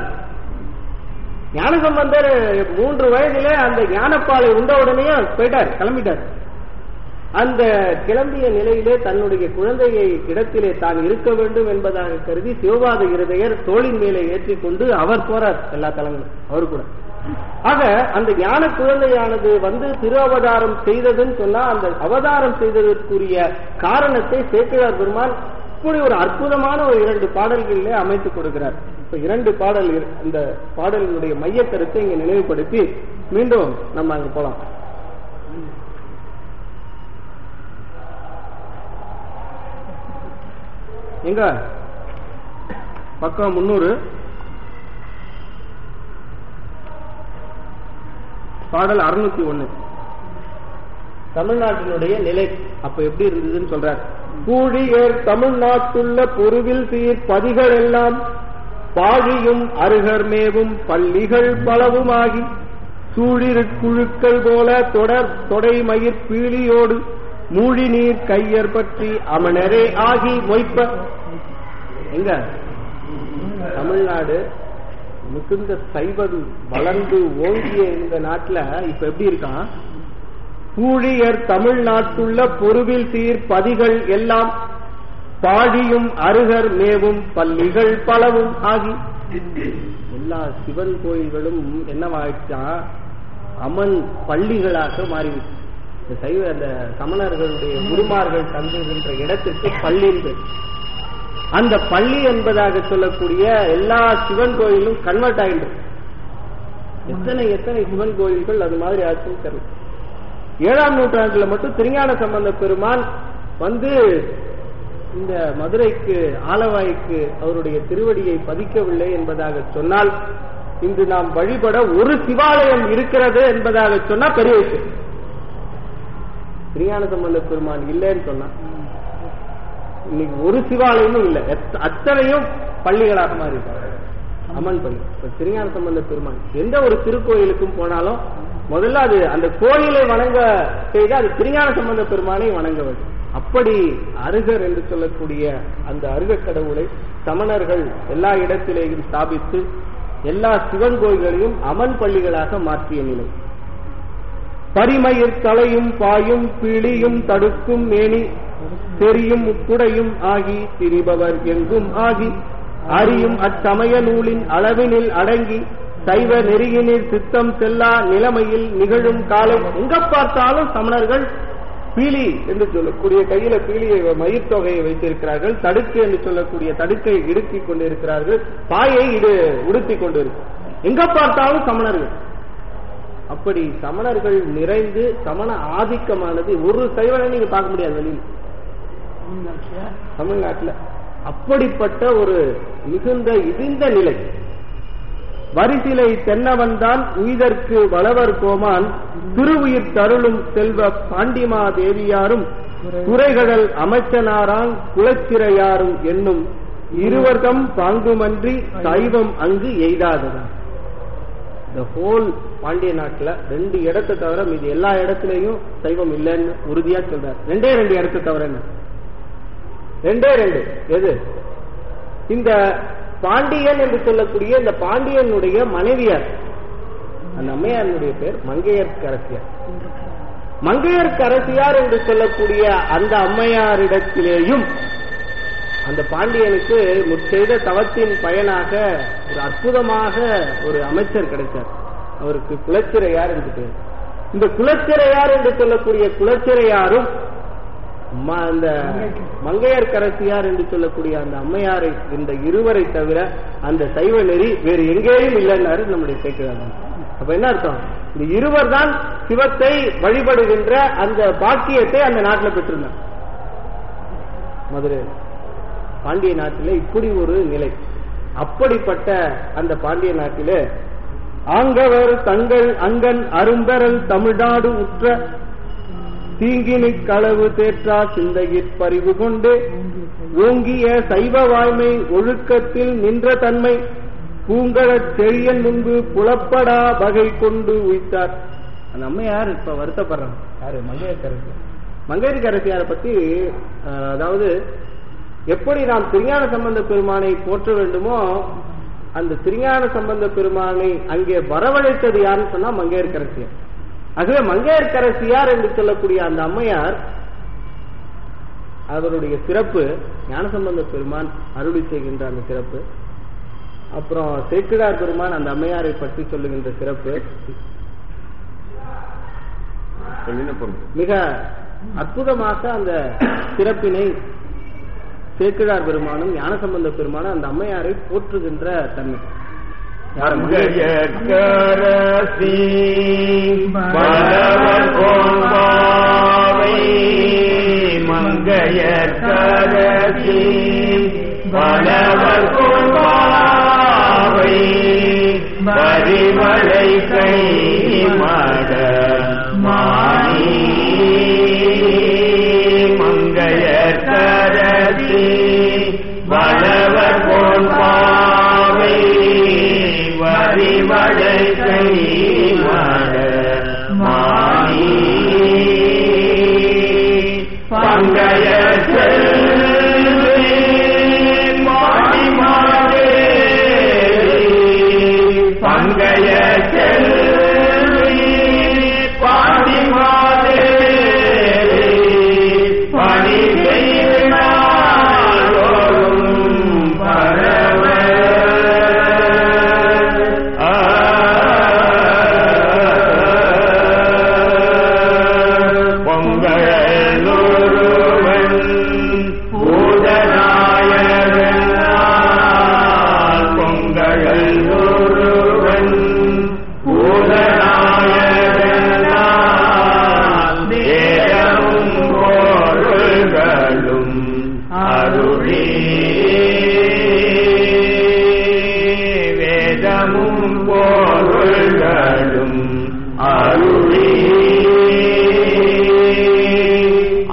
S1: ஞானசம்பந்தர் மூன்று வயதிலே அந்த ஞானப்பாலை உண்ட உடனேயே போயிட்டார் கிளம்பிட்டார் அந்த கிளம்பிய நிலையிலே தன்னுடைய குழந்தையை இடத்திலே தான் இருக்க வேண்டும் என்பதாக கருதி சிவபாத இருதயர் தோளின் மேலே ஏற்றிக்கொண்டு அவர் போறார் எல்லா தலங்களும் அவர் கூட ஆக அந்த ஞான குழந்தையானது வந்து திரு அவதாரம் செய்ததுன்னு சொன்னா அந்த அவதாரம் செய்ததற்குரிய காரணத்தை சேக்கிழார் பெருமான் இப்படி ஒரு அற்புதமான ஒரு இரண்டு பாடல்களிலே அமைத்துக் கொடுக்கிறார் இப்ப இரண்டு பாடல் இரு- இந்த பாடலினுடைய மைய கருத்தை இங்க நினைவுபடுத்தி மீண்டும் நம்ம அங்க போலாம் எங்க பக்கம் முன்னூறு பாடல் அறுநூத்தி ஒண்ணு தமிழ்நாட்டினுடைய நிலை அப்ப எப்படி இருந்ததுன்னு சொல்றார் கூழியர் தமிழ்நாட்டுள்ள பொருவில் சீர் பதிகள் எல்லாம் பாழியும் அருகர் மேவும் பள்ளிகள் பலவுமாகி சூழிருக்குழுக்கள் போல தொடர் தொடை மயிர் பீலியோடு மூழி நீர் கையர் பற்றி அமனரே ஆகி மொய்ப்ப எங்க தமிழ்நாடு மிகுந்த சைவம் வளர்ந்து ஓங்கிய இந்த நாட்டுல இப்ப எப்படி இருக்கான் ஊழியர் தமிழ்நாட்டுள்ள பொருவில் சீர் பதிகள் எல்லாம் பாடியும் அருகர் மேவும் பள்ளிகள் பலவும் ஆகி எல்லா சிவன் கோயில்களும் என்னவாயிடுச்சா அமன் பள்ளிகளாக மாறிவிட்டு இந்த சைவ அந்த சமணர்களுடைய குருமார்கள் தங்குகின்ற இடத்திற்கு பள்ளி என்பது அந்த பள்ளி என்பதாக சொல்லக்கூடிய எல்லா சிவன் கோயிலும் கன்வெர்ட் ஆகின்றது எத்தனை எத்தனை சிவன் கோயில்கள் அது மாதிரி ஆச்சுன்னு தெரியல ஏழாம் நூற்றாண்டுல மட்டும் திருஞான சம்பந்த பெருமான் வந்து இந்த மதுரைக்கு ஆலவாய்க்கு அவருடைய திருவடியை பதிக்கவில்லை என்பதாக சொன்னால் இன்று நாம் வழிபட ஒரு சிவாலயம் இருக்கிறது என்பதாக சொன்னா பெரிய விஷயம் திருஞான சம்பந்த பெருமான் இல்லைன்னு சொன்னா இன்னைக்கு ஒரு சிவாலயமும் இல்லை எத்த- அத்தனையும் பள்ளிகளாக மாறி இருக்கு. அம்மன் பள்ளி இப்ப திருஞான சம்பந்த பெருமான் எந்த ஒரு திருக்கோயிலுக்கும் போனாலும் முதல்ல அது அந்த கோயிலை வணங்க செய்த அது திருஞான சம்பந்த பெருமானை வணங்க வேண்டும் அப்படி அருகர் என்று சொல்லக்கூடிய அந்த அருகக் கடவுளை சமணர்கள் எல்லா இடத்திலேயும் ஸ்தாபித்து எல்லா சிவன் கோயில்களையும் அமன் பள்ளிகளாக மாற்றிய நிலை பரிமயிர் தலையும் பாயும் பிழியும் தடுக்கும் மேனி தெரியும் முக்குடையும் ஆகி திரிபவர் எங்கும் ஆகி அறியும் அச்சமய நூலின் அளவினில் அடங்கி சைவ நெறியினில் சித்தம் செல்லா நிலைமையில் நிகழும் காலம் எங்க பார்த்தாலும் சமணர்கள் பீலி என்று சொல்லக்கூடிய கையில பீலியை மயிர் தொகையை வைத்திருக்கிறார்கள் தடுக்கு என்று சொல்லக்கூடிய தடுக்கை இடுக்கிக் கொண்டிருக்கிறார்கள் பாயை இடு உடுத்திக் கொண்டிருக்கு எங்க பார்த்தாலும் சமணர்கள் அப்படி சமணர்கள் நிறைந்து சமண ஆதிக்கமானது ஒரு சைவனை நீங்க பார்க்க முடியாது வெளியில் தமிழ்நாட்டுல அப்படிப்பட்ட ஒரு மிகுந்த இடிந்த நிலை வரிசிலை தென்னவன்தான் உயிதற்கு வளவர் கோமான் திருவுயிர் தருளும் செல்வ பாண்டிமா தேவியாரும் குறைகடல் அமைச்சனாராங் குலச்சிறையாரும் என்னும் இருவர்தம் பாங்குமன்றி சைவம் அங்கு எய்தாததான் இந்த ஹோல் பாண்டிய நாட்டுல ரெண்டு இடத்தை தவிர மீதி எல்லா இடத்துலயும் சைவம் இல்லைன்னு உறுதியா சொல்றாரு ரெண்டே ரெண்டு இடத்தை தவிர என்ன ரெண்டே ரெண்டு எது இந்த பாண்டியன் என்று சொல்லக்கூடிய இந்த பாண்டியனுடைய மனைவியார் அந்த அம்மையாருடைய பேர் மங்கையர்க்கரசியார் மங்கையர்க்கரசியார் என்று சொல்லக்கூடிய அந்த அம்மையாரிடத்திலேயும் அந்த பாண்டியனுக்கு முற்செய்த தவத்தின் பயனாக ஒரு அற்புதமாக ஒரு அமைச்சர் கிடைத்தார் அவருக்கு குலச்சிறையார் என்று பேர் இந்த குலச்சிறையார் என்று சொல்லக்கூடிய குலச்சிறையாரும் ம- அந்த மங்கையர்க்கரசியார் என்று சொல்லக்கூடிய அந்த அம்மையாரை இந்த இருவரை தவிர அந்த சைவ நெறி வேறு எங்கேயும் இல்லைன்னாரு நம்முடைய சேக்கிராமன் அப்ப என்ன அர்த்தம் இந்த இருவர் தான் சிவத்தை வழிபடுகின்ற அந்த பாக்கியத்தை அந்த நாட்டில் பெற்றிருந்தார் மதுரை பாண்டிய நாட்டிலே இப்படி ஒரு நிலை அப்படிப்பட்ட அந்த பாண்டிய நாட்டிலே ஆங்கவர் தங்கள் அங்கன் அரும்பெறல் தமிழ்நாடு உற்ற தீங்கினி களவு தேற்றா சிந்தையிற் பறிவு கொண்டு ஓங்கிய சைவ வாய்மை ஒழுக்கத்தில் நின்ற தன்மை பூங்கழற் செழியன் முன்பு புலப்படா வகை கொண்டு உய்த்தார் அந்த அம்மையார் இப்ப வருத்தப்படுறாங்க யாரு மங்கையர்கரசியார் மங்கையர்கரசியாரை பத்தி அஹ், அதாவது எப்படி நாம் திருஞான சம்பந்த பெருமானை போற்ற வேண்டுமோ அந்த திருஞான சம்பந்த பெருமானை அங்கே வரவழைத்தது யாருன்னு சொன்னா மங்கையர்கரசியார் ஆகவே மங்கையர்கரசியார் என்று சொல்லக்கூடிய அந்த அம்மையார் அவருடைய சிறப்பு ஞானசம்பந்த பெருமான் அருளி செய்கின்ற அந்த சிறப்பு அப்புறம் சேக்கிடார் பெருமான் அந்த அம்மையாரை பற்றி சொல்லுகின்ற சிறப்பு
S2: சொல்லின பொருள்
S1: மிக அற்புதமாக அந்த சிறப்பினை சேக்கிழார் பெருமானும் ஞானசம்பந்த பெருமானும் அந்த அம்மையாரை போற்றுகின்ற தன்மை யார்
S2: மங்கையர்க்கரசி பலவர் கொண்டாவை மங்கையர்க்கரசி பலவர் கொண்டாவை பரிமலை கை மட மாணி மங்கையர்க்கரசி வளவர் கொண்டாவை வரிமலை கை மட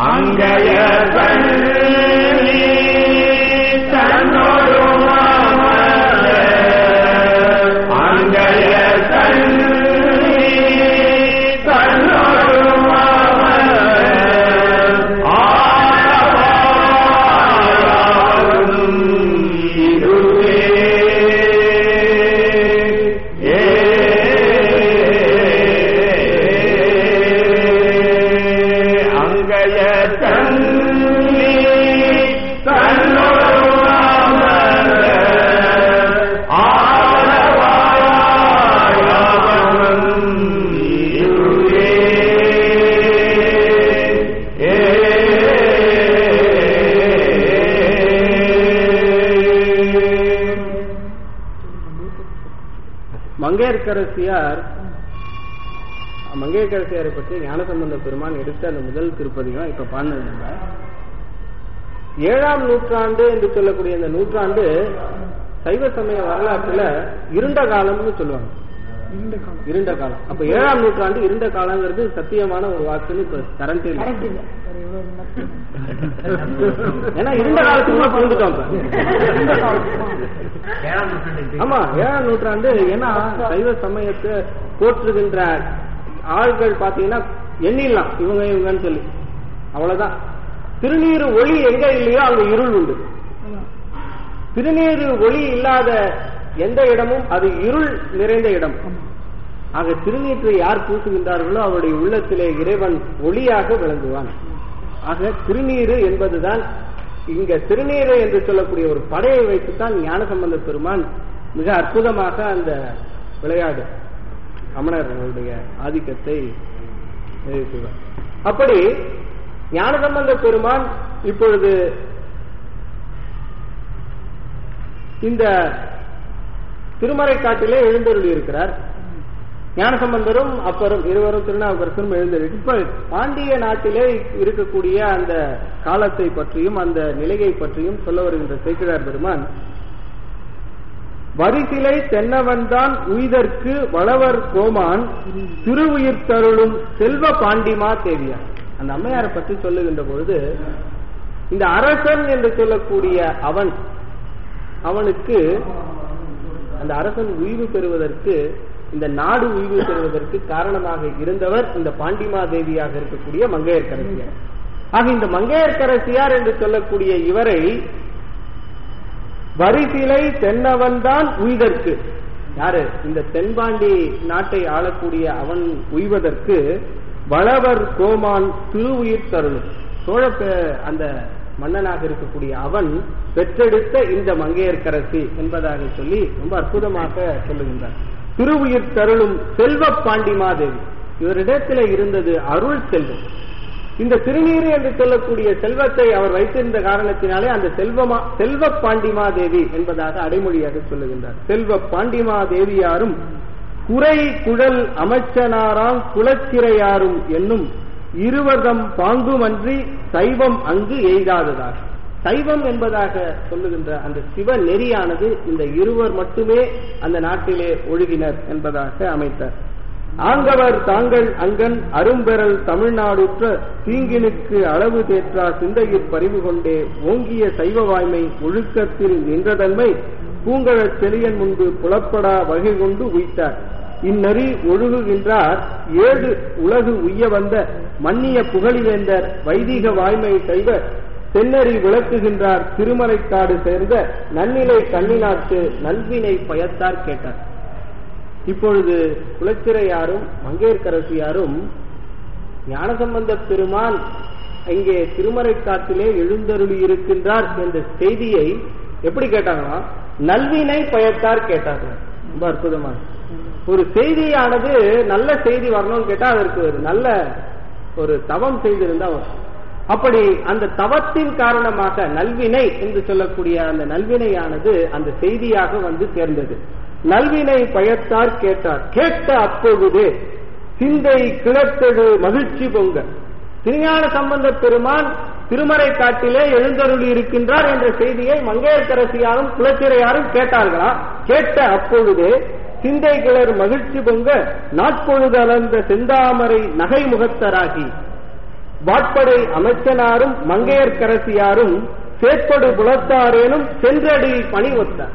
S2: அங்கய கண்ணி தன்னோடு அங்கய கண்ணி தன்னோடு ஆரவாரும் இதுவே ஏ அங்கய தன்னி தன்னோடு ஆரவாரும் இதுவே
S1: மங்கையர்க்கரசியார் மங்கையர்க்கரசியாரை பற்றி ஞானசம்பந்த பெருமான் எடுத்த அந்த முதல் திருப்பதிகம் இப்ப பாடினது நம்ம ஏழாம் நூற்றாண்டு என்று சொல்லக்கூடிய இந்த நூற்றாண்டு சைவ சமய வரலாற்றுல இருண்ட காலம்னு சொல்லுவாங்க
S3: இந்த காலம்
S1: இருண்ட காலம் அப்ப ஏழாம் நூற்றாண்டு இருண்ட காலங்கிறது சத்தியமான ஒரு வாக்குன்னு இப்ப கரண்ட் இல்லை
S3: கரெக்ட் இல்ல வேற எவ்வளவு இருந்தாலும்
S1: ஏன்னா இருண்ட காலத்துக்குள்ள புரிந்துட்டோம் இப்ப.
S3: இந்த காலம்
S1: ஆமா ஏழாம் நூற்றாண்டு ஏன்னா சைவ சமயத்தை போற்றுகின்ற ஆள்கள் பாத்தீங்கன்னா எண்ணிடலாம் இவங்க இவங்கன்னு சொல்லி அவ்வளவுதான் திருநீரு ஒளி எங்க இல்லையோ அங்க இருள் உண்டு
S3: ஆமா.
S1: திருநீரு ஒளி இல்லாத எந்த இடமும் அது இருள் நிறைந்த இடம் ஆக திருநீற்றை யார் பூசுகின்றார்களோ அவருடைய உள்ளத்திலே இறைவன் ஒளியாக விளங்குவான் ஆக திருநீரு என்பதுதான் இங்க திருநீரு என்று சொல்லக்கூடிய ஒரு படையை வைத்துத்தான் ஞானசம்பந்த பெருமான் மிக அற்புதமாக அந்த விளையாடு அமணர்களுடைய ஆதிக்கத்தை நிறுத்துவார் அப்படி ஞானசம்பந்த பெருமான் இப்பொழுது இந்த திருமறைக்காட்டிலே எழுந்தருளி இருக்கிறார் ஞானசம்பந்தரும் அப்பரும் இருவரும் திருநாவுக்கரசரும் எழுந்தருளி இப்ப பாண்டிய நாட்டிலே இருக்கக்கூடிய அந்த காலத்தை பற்றியும் அந்த நிலையை பற்றியும் சொல்ல வருகின்ற சேக்கிழார் பெருமான் வரிசிலை தென்னவன்தான் உய்தற்கு வளவர் கோமான் திருவுயிர் தருளும் செல்வ பாண்டிமா தேவியார் அந்த அம்மையாரை பற்றி சொல்லுகின்ற பொழுது இந்த அரசன் என்று சொல்லக்கூடிய அவன் அவனுக்கு அந்த அரசன் உய்வு பெறுவதற்கு இந்த நாடு உய்வு பெறுவதற்கு காரணமாக இருந்தவர் இந்த பாண்டிமா தேவியாக இருக்கக்கூடிய மங்கையர்க்கரசியார் ஆக இந்த மங்கையர்க்கரசியார் என்று சொல்லக்கூடிய இவரை வரிசிலை தென்னவன்தான் உய்தற்கு யாரு இந்த தென்பாண்டி நாட்டை ஆளக்கூடிய அவன் உய்வதற்கு வளவர் கோமான் திருவுயிர் தருளும் சோழ பே- அந்த மன்னனாக இருக்கக்கூடிய அவன் பெற்றெடுத்த இந்த மங்கையர்க்கரசி என்பதாக சொல்லி ரொம்ப அற்புதமாக சொல்லுகின்றார் திருவுயிர் தருளும் செல்வ பாண்டிமாதேவி இவரிடத்திலே இருந்தது அருள் செல்வம் இந்த திருநீறு என்று சொல்லக்கூடிய செல்வத்தை அவர் வைத்திருந்த காரணத்தினாலே அந்த செல்வமா செல்வ பாண்டிமா தேவி என்பதாக அடைமொழியாக சொல்லுகின்றார் செல்வ பாண்டிமா தேவியாரும் குறை குழல் அமைச்சனாராம் குலச்சிறையாரும் என்னும் இருவர்தம் பாங்குமன்றி சைவம் அங்கு எய்தாததாக சைவம் என்பதாக சொல்லுகின்ற அந்த சிவ நெறியானது இந்த இருவர் மட்டுமே அந்த நாட்டிலே ஒழுகினர் என்பதாக அமைத்தார் ஆங்கவர் தாங்கள் அங்கன் அரும்பெறல் தமிழ்நாடுற்ற தீங்கினுக்கு அளவு தேற்றா சிந்தையில் பறிவு கொண்டே ஓங்கிய சைவ வாய்மை ஒழுக்கத்தில் நின்றதன்மை பூங்கழற் செழியன் முன்பு புலப்படா வகை கொண்டு உய்த்தார் இந்நெறி ஒழுகுகின்றார் ஏழு உலகு உய்ய வந்த மன்னிய புகழிவேந்தர் வைதிக வாய்மை சைவ தென்னறி விளக்குகின்றார் திருமலைக்காடு சேர்ந்த நன்னிலை கண்ணினாட்டு நல்வினை பயத்தார் கேட்டார் இப்பொழுது குலச்சிறையாரும் மங்கையர்க்கரசியாரும் ஞானசம்பந்த பெருமான் இங்கே திருமறைக்காட்டிலே எழுந்தருளி இருக்கின்றார் என்ற செய்தியை எப்படி கேட்டாங்கன்னா நல்வினை பயத்தார் கேட்டார்கள் ரொம்ப அற்புதமான ஒரு செய்தியானது நல்ல செய்தி வரணும்னு கேட்டா அதற்கு ஒரு நல்ல ஒரு தவம் செய்திருந்தா வரும். அப்படி அந்த தவத்தின் காரணமாக நல்வினை என்று சொல்லக்கூடிய அந்த நல்வினையானது அந்த செய்தியாக வந்து சேர்ந்தது நல்வினை பயத்தார் கேட்டார் கேட்ட அப்பொழுது சிந்தை கிளத்தெடு மகிழ்ச்சி பொங்க திருஞான சம்பந்த பெருமான் திருமறை காட்டிலே எழுந்தருளி இருக்கின்றார் என்ற செய்தியை மங்கையர்க்கரசியாரும் குலச்சிறையாரும் கேட்டார்களா கேட்ட அப்பொழுது சிந்தை கிளர் மகிழ்ச்சி பொங்க நாட்பொழுது அலர்ந்த செந்தாமரை நகை முகத்தராகி வாட்படை அமைச்சனாரும் மங்கையர்க்கரசியாரும் சேற்படு புலத்தாரேனும் சென்றடி பணி ஒத்தார்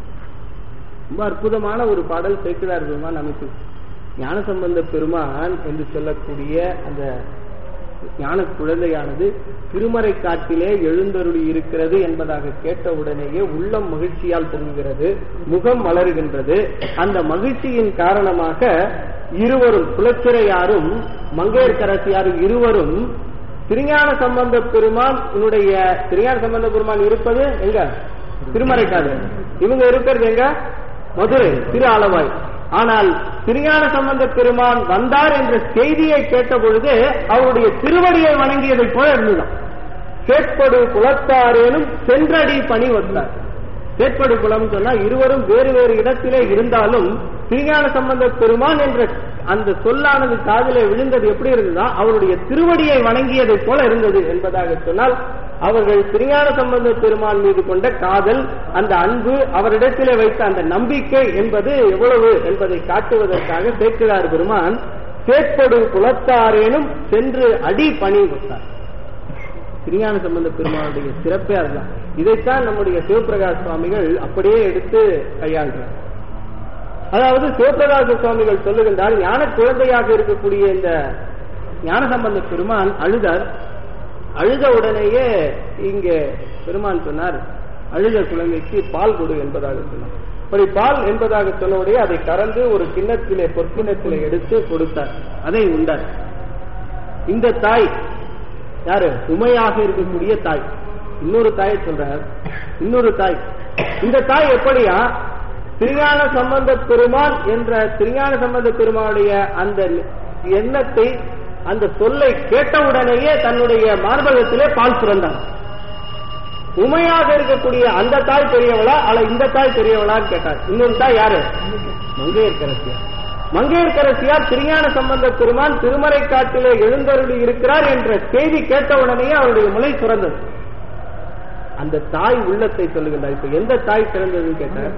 S1: ரொம்ப அற்புதமான ஒரு பாடல் சேர்க்கிறார் பெருமான் அமைச்சு ஞானசம்பந்த பெருமான் என்று சொல்லக்கூடிய அந்த ஞான குழந்தையானது திருமறை காட்டிலே எழுந்தருளி இருக்கிறது என்பதாக கேட்டவுடனேயே உள்ளம் மகிழ்ச்சியால் பொங்குகிறது முகம் மலருகின்றது அந்த மகிழ்ச்சியின் காரணமாக இருவரும் குலச்சிறையாரும் மங்கையர்கரசியாரும் இருவரும் திருஞான சம்பந்த பெருமான் உன்னுடைய திருஞான சம்பந்த பெருமான் இருப்பது எங்க திருமறைக்காடு இவங்க இருக்கிறது எங்க மதுரை திரு ஆலவாய் ஆனால் திருஞான சம்பந்த பெருமான் வந்தார் என்ற செய்தியை கேட்ட பொழுது அவருடைய திருவடியை வணங்கியதைப் போல இருந்துதான் சேட்படு குலத்தாரேனும் சென்றடி பணி வந்தார் சேட்படு குலம் சொன்னா இருவரும் வேறு வேறு இடத்திலே இருந்தாலும் திருஞான சம்பந்த பெருமான் என்ற அந்த சொல்லானது காதிலே விழுந்தது எப்படி இருந்ததா அவருடைய திருவடியை வணங்கியதைப் போல இருந்தது என்பதாக சொன்னால் அவர்கள் திருஞான சம்பந்த பெருமான் மீது கொண்ட காதல் அந்த அன்பு அவரிடத்திலே வைத்த அந்த நம்பிக்கை என்பது எவ்வளவு என்பதை காட்டுவதற்காக சேக்கிழார் பெருமான் சேட்படு குலத்தாரேனும் சென்று அடி பணி வைத்தார் திருஞான சம்பந்த பெருமானுடைய சிறப்பே அதுதான் இதைத்தான் நம்முடைய சிவபிரகாஷ் சுவாமிகள் அப்படியே எடுத்து கையாள்றார் அதாவது சிவபிரகாச சுவாமிகள் சொல்லுகின்றார் ஞான குழந்தையாக இருக்கக்கூடிய இந்த ஞான சம்பந்த பெருமான் அழுதார் அழுத உடனேயே இங்கே பெருமான் சொன்னார் அழுத குழந்தைக்கு பால் கொடு என்பதாக சொன்னார் அப்படி பால் என்பதாக சொன்னவுடைய அதை கறந்து ஒரு கிண்ணத்திலே பொற்கிண்ணத்திலே எடுத்து கொடுத்தார் அதை உண்டார் இந்த தாய் யாரு உமையாக இருக்கக்கூடிய தாய் இன்னொரு தாயை சொல்றார் இன்னொரு தாய் இந்த தாய் எப்படியா திருஞான சம்பந்த பெருமான் என்ற திருஞான சம்பந்த பெருமானுடைய அந்த எண்ணத்தை அந்த சொல்லை கேட்டவுடனேயே தன்னுடைய மார்பகத்திலே பால் சுரந்தார் உமையாக இருக்கக்கூடிய அந்த தாய் பெரியவளா அல்ல இந்த தாய் பெரியவளான்னு கேட்டார் இன்னொரு தாய் யாரு மங்கையர்கரசியார் மங்கையர்கரசியார் திருஞான சம்பந்த பெருமான் திருமறை காட்டிலே எழுந்தருளி இருக்கிறார் என்ற செய்தி கேட்டவுடனேயே அவருடைய முளை சுரந்தது அந்த தாய் உள்ளத்தை சொல்லுகின்றார் இப்ப எந்த தாய் சிறந்ததுன்னு கேட்டார்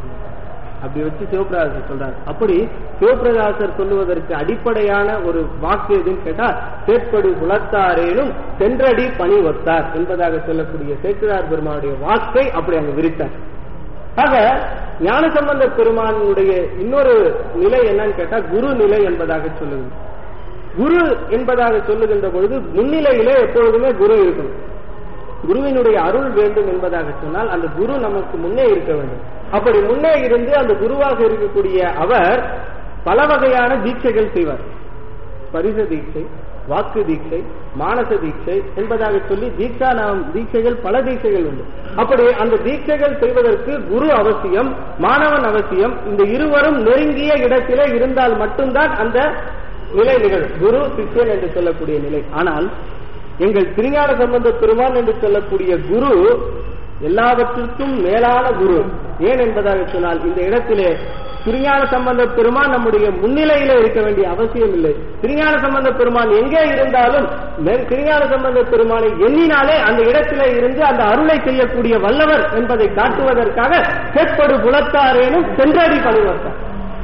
S1: அப்படி வச்சு சிவபிரகாசர் சொல்றார் அப்படி சிவபிரகாசர் சொல்லுவதற்கு அடிப்படையான ஒரு வாக்கு எதுன்னு கேட்டா சேற்படு குலத்தாரேனும் சென்றடி பணி ஒத்தார் என்பதாக சொல்லக்கூடிய சேக்கிரார் பெருமானுடைய வாக்கை அப்படி அங்க விரித்தார் ஆக ஞானசம்பந்த பெருமானுடைய இன்னொரு நிலை என்னன்னு கேட்டா குரு நிலை என்பதாக சொல்லுது குரு என்பதாக சொல்லுகின்ற பொழுது முன்னிலையிலே எப்பொழுதுமே குரு இருக்கணும் குருவினுடைய அருள் வேண்டும் என்பதாக சொன்னால் அந்த குரு நமக்கு முன்னே இருக்க வேண்டும் அப்படி முன்னே இருந்து அந்த குருவாக இருக்கக்கூடிய அவர் பல வகையான தீட்சைகள் செய்வார் பரிச தீட்சை வாக்கு தீட்சை மானச தீட்சை என்பதாக சொல்லி தீட்சா நாம் தீட்சைகள் பல தீட்சைகள் உண்டு அப்படி அந்த தீட்சைகள் செய்வதற்கு குரு அவசியம் மாணவன் அவசியம் இந்த இருவரும் நெருங்கிய இடத்திலே இருந்தால் மட்டும்தான் அந்த நிலை நிகழும் குரு சிஷ்யன் என்று சொல்லக்கூடிய நிலை ஆனால் எங்கள் திருஞான சம்பந்த பெருமான் என்று சொல்லக்கூடிய குரு எல்லாவற்றிற்கும் மேலான குரு ஏன் என்பதாக சொன்னால் இந்த இடத்திலே திருஞான சம்பந்த பெருமான் நம்முடைய முன்னிலையில இருக்க வேண்டிய அவசியம் இல்லை திருஞான சம்பந்த பெருமான் எங்கே இருந்தாலும் மெ- திருஞான சம்பந்த பெருமானை எண்ணினாலே அந்த இடத்திலே இருந்து அந்த அருளை செய்யக்கூடிய வல்லவர் என்பதை காட்டுவதற்காக செப்படு புலத்தாரேனும் சென்றடி பணிவர்த்தார்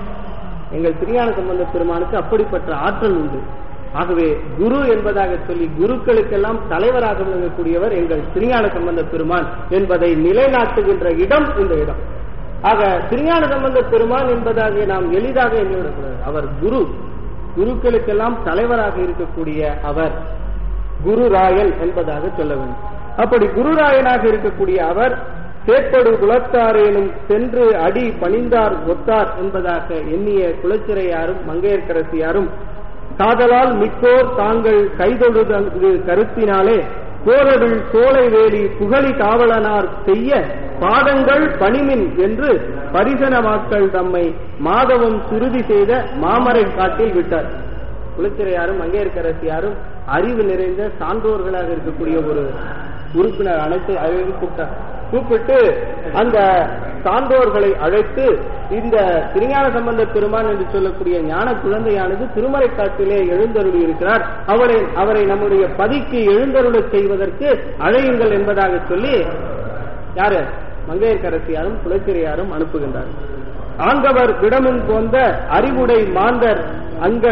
S1: எங்கள் திருஞான சம்பந்த பெருமானுக்கு அப்படிப்பட்ட ஆற்றல் உண்டு ஆகவே குரு என்பதாக சொல்லி குருக்களுக்கெல்லாம் தலைவராக விளங்கக்கூடியவர் எங்கள் திருஞான சம்பந்த பெருமான் என்பதை நிலைநாட்டுகின்ற இடம் இந்த இடம் ஆக திருஞான சம்பந்த பெருமான் என்பதாக நாம் எளிதாக எண்ணிவிடக்கூடாது அவர் குரு குருக்களுக்கெல்லாம் தலைவராக இருக்கக்கூடிய அவர் குருராயன் என்பதாக சொல்ல வேண்டும் அப்படி குருராயனாக இருக்கக்கூடிய அவர் சேப்படு குலத்தாரேனும் சென்று அடி பணிந்தார் ஒத்தார் என்பதாக எண்ணிய குலச்சிறையாரும் மங்கையர்க்கரசியாரும் காதலால் மிக்கோர் தாங்கள் கைதொழுது கருத்தினாலே கோரவில் சோலை வேலி புகழி காவலனார் செய்ய பாதங்கள் பணிமின் என்று பரிசனமாக்கள் தம்மை மாதவம் சுருதி செய்த மாமரை காட்டில் விட்டார் குலச்சிறையாரும் மங்கையர்க்கரசியாரும் அறிவு நிறைந்த சான்றோர்களாக இருக்கக்கூடிய ஒரு உறுப்பினர் அனைத்து அழைத்து கூப்பிட்டார் கூப்பிட்டு அந்த சான்றோர்களை அழைத்து இந்த திருஞான சம்பந்த பெருமான் என்று சொல்லக்கூடிய ஞான குழந்தையானது திருமறை காட்டிலே எழுந்தருளி இருக்கிறார் அவரை அவரை நம்முடைய பதிக்கு எழுந்தருளச் செய்வதற்கு அழையுங்கள் என்பதாக சொல்லி யாரு மங்கையர்கரசியாரும் குலச்சிறையாரும் அனுப்புகின்றார் ஆங்கவர் விடமுன் போந்த அறிவுடை மாந்தர் அங்கன்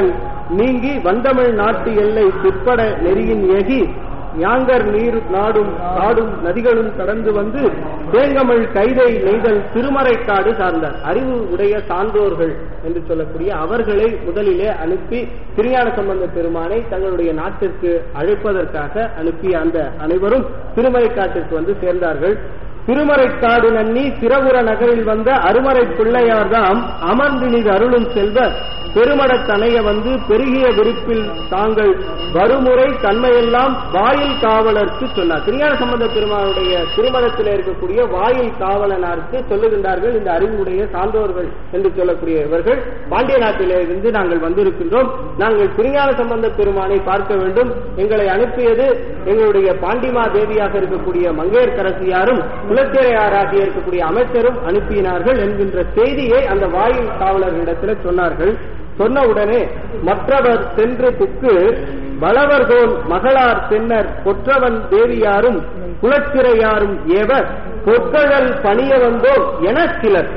S1: நீங்கி வந்தமிழ் நாட்டு எல்லை பிற்பட நெறியின் ஏகி யாங்கர் நீர் நாடும் காடும் நதிகளும் கடந்து வந்து தேங்கமிழ் கைதை நெய்தல் திருமறைக்காடு சார்ந்தார் அறிவு உடைய சான்றோர்கள் என்று சொல்லக்கூடிய அவர்களை முதலிலே அனுப்பி திருஞான சம்பந்த பெருமானை தங்களுடைய நாட்டிற்கு அழைப்பதற்காக அனுப்பிய அந்த அனைவரும் திருமறைக்காட்டிற்கு வந்து சேர்ந்தார்கள் திருமறைக்காடு நன்னி சிறபுர நகரில் வந்த அருமறை பிள்ளையார்தாம் அமர்ந்தினிது அருளும் செல்வ பெருமடத்தனைய வந்து பெருகிய விருப்பில் தாங்கள் வருமுறை தன்மையெல்லாம் வாயில் காவலருக்கு சொன்னார் திருஞான சம்பந்த பெருமானுடைய திருமணத்தில் இருக்கக்கூடிய வாயில் காவலனாருக்கு சொல்லுகின்றார்கள் இந்த அறிவுடைய சான்றோர்கள் என்று சொல்லக்கூடிய இவர்கள் பாண்டிய நாட்டிலே இருந்து நாங்கள் வந்திருக்கின்றோம் நாங்கள் திருஞான சம்பந்த பெருமானை பார்க்க வேண்டும் எங்களை அனுப்பியது எங்களுடைய பாண்டிமா தேவியாக இருக்கக்கூடிய மங்கையர்கரசியாரும் குலச்சேரையாராகிய இருக்கக்கூடிய அமைச்சரும் அனுப்பினார்கள் என்கின்ற செய்தியை அந்த வாயில் காவலர்களிடத்தில் சொன்னார்கள் சொன்ன உடனே மற்றவர் சென்று புக்கு வளவர்கோன் மகளார் தென்னர் கொற்றவன் தேவியாரும் குலச்சிறையாரும் ஏவர் பொற்கழல் பணிய வந்தோம் என சிலர்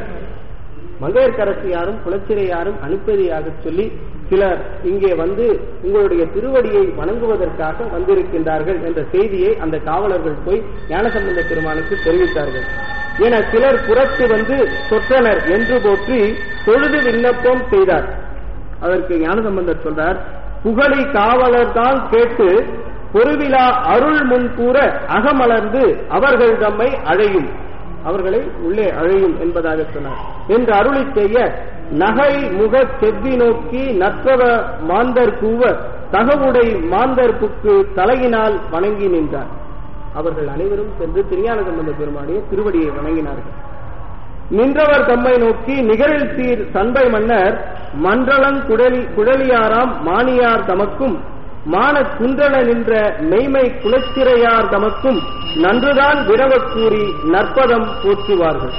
S1: மங்கையர்கரசியாரும் குலச்சிறையாரும் அனுப்பதியாக சொல்லி சிலர் இங்கே வந்து உங்களுடைய திருவடியை வணங்குவதற்காக வந்திருக்கின்றார்கள் என்ற செய்தியை அந்த காவலர்கள் போய் ஞானசம்பந்த பெருமானுக்கு தெரிவித்தார்கள் என சிலர் புறத்து வந்து சொற்றனர் என்று போற்றி தொழுது விண்ணப்பம் செய்தார் அதற்கு ஞானசம்பந்தர் சொல்றார் புகழி காவலர் தான் கேட்டு பொருவிழா அருள் முன் கூற அகமலர்ந்து அவர்கள் தம்மை அழையும் அவர்களை உள்ளே அழையும் என்பதாக சொன்னார் என்று அருளி செய்ய நகை முக செவ்வி நோக்கி நற்றவ மாந்தர் கூவ தகவுடை மாந்தர்ப்புக்கு தலையினால் வணங்கி நின்றார் அவர்கள் அனைவரும் சென்று திருஞான சம்பந்த பெருமானுடைய திருவடியை வணங்கினார்கள் நின்றவர் தம்மை நோக்கி நிகரில் சீர் சண்பை மன்னர் மன்றளங் குடலி குழலியாராம் மானியார் தமக்கும் மான குன்றல நின்ற மெய்மை குலச்சிறையார் தமக்கும் நன்றுதான் விரவக் கூறி நற்பதம் போற்றுவார்கள்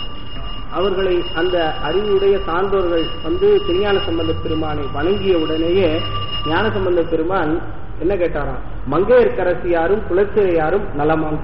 S1: அவர்களை அந்த அறிவுடைய சான்றோர்கள் வந்து திருஞான சம்பந்த பெருமானை வணங்கிய உடனேயே ஞான சம்பந்த பெருமான் என்ன கேட்டாராம் மங்கையர்கரசியாரும் குலச்சிறையாரும் நலமாங்க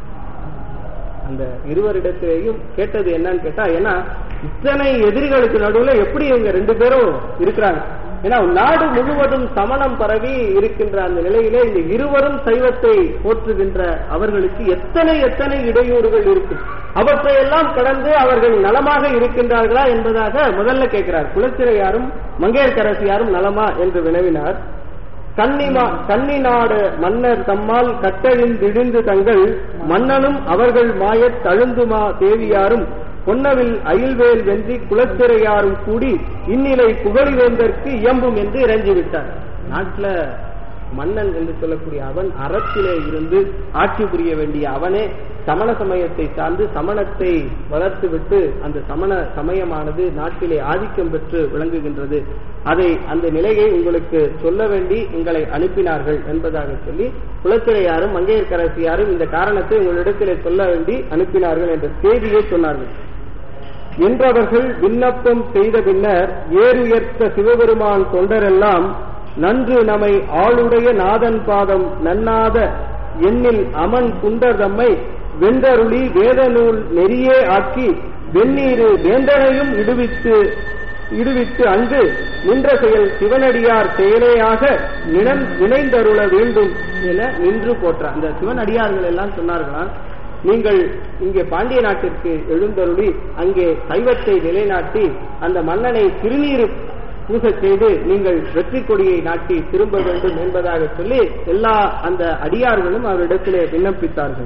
S1: அந்த இருவரிடத்திலேயும் கேட்டது என்னன்னு கேட்டா ஏன்னா இத்தனை எதிரிகளுக்கு நடுவுல எப்படி இவங்க ரெண்டு பேரும் இருக்கிறாங்க ஏன்னா நாடு முழுவதும் சமணம் பரவி இருக்கின்ற அந்த நிலையிலே இந்த இருவரும் சைவத்தை போற்றுகின்ற அவர்களுக்கு எத்தனை எத்தனை இடையூறுகள் இருக்கு அவற்றையெல்லாம் கடந்து அவர்கள் நலமாக இருக்கின்றார்களா என்பதாக முதல்ல கேட்கிறார் குலச்சிறையாரும் மங்கையர்கரசியாரும் நலமா என்று வினவினார் கன்னிமா கன்னி நாடு மன்னர் தம்மால் கட்டழிந்திடிந்து தங்கள் மன்னனும் அவர்கள் மாயத் தழுந்துமா தேவியாரும் பொன்னவில் அயில்வேல் வென்றி குலச்சிறையாரும் கூடி இந்நிலை புகழிவேந்தற்கு இயம்பும் என்று இறங்கிவிட்டார் நாட்டுல மன்னன் என்று சொல்லக்கூடிய அவன் அறத்திலே இருந்து ஆட்சி புரிய வேண்டிய அவனே சமண சமயத்தை சார்ந்து சமணத்தை வளர்த்துவிட்டு அந்த சமண சமயமானது நாட்டிலே ஆதிக்கம் பெற்று விளங்குகின்றது அதை அந்த நிலையை உங்களுக்கு சொல்ல வேண்டி எங்களை அனுப்பினார்கள் என்பதாக சொல்லி குலச்சிறையாரும் மங்கையர்கரசியாரும் இந்த காரணத்தை உங்களிடத்திலே சொல்ல வேண்டி அனுப்பினார்கள் என்ற செய்தியை சொன்னார்கள் என்றவர்கள் விண்ணப்பம் செய்த பின்னர் ஏறுயர்த்த சிவபெருமான் தொண்டரெல்லாம் நன்று நமை ஆளுடைய நாதன் பாதம் நன்னாத எண்ணில் அமன் குண்டர் தம்மை வெண்டருளி வேத நூல் நெறியே ஆக்கி வெந்நீரு வேந்தனையும் இடுவித்து இடுவித்து அங்கு நின்ற செயல் சிவனடியார் செயலேயாக நினம் இணைந்தருள வேண்டும் என நின்று போற்றார் அந்த சிவனடியார்கள் எல்லாம் சொன்னார்களாம் நீங்கள் இங்கே பாண்டிய நாட்டிற்கு எழுந்தருளி அங்கே சைவத்தை நிலைநாட்டி அந்த மன்னனை திருநீரு பூசை செய்து நீங்கள் வெற்றி கொடியை நாட்டி திரும்ப வேண்டும் என்பதாக சொல்லி எல்லா அந்த அடியார்களும் அவரிடத்திலே விண்ணப்பித்தார்கள்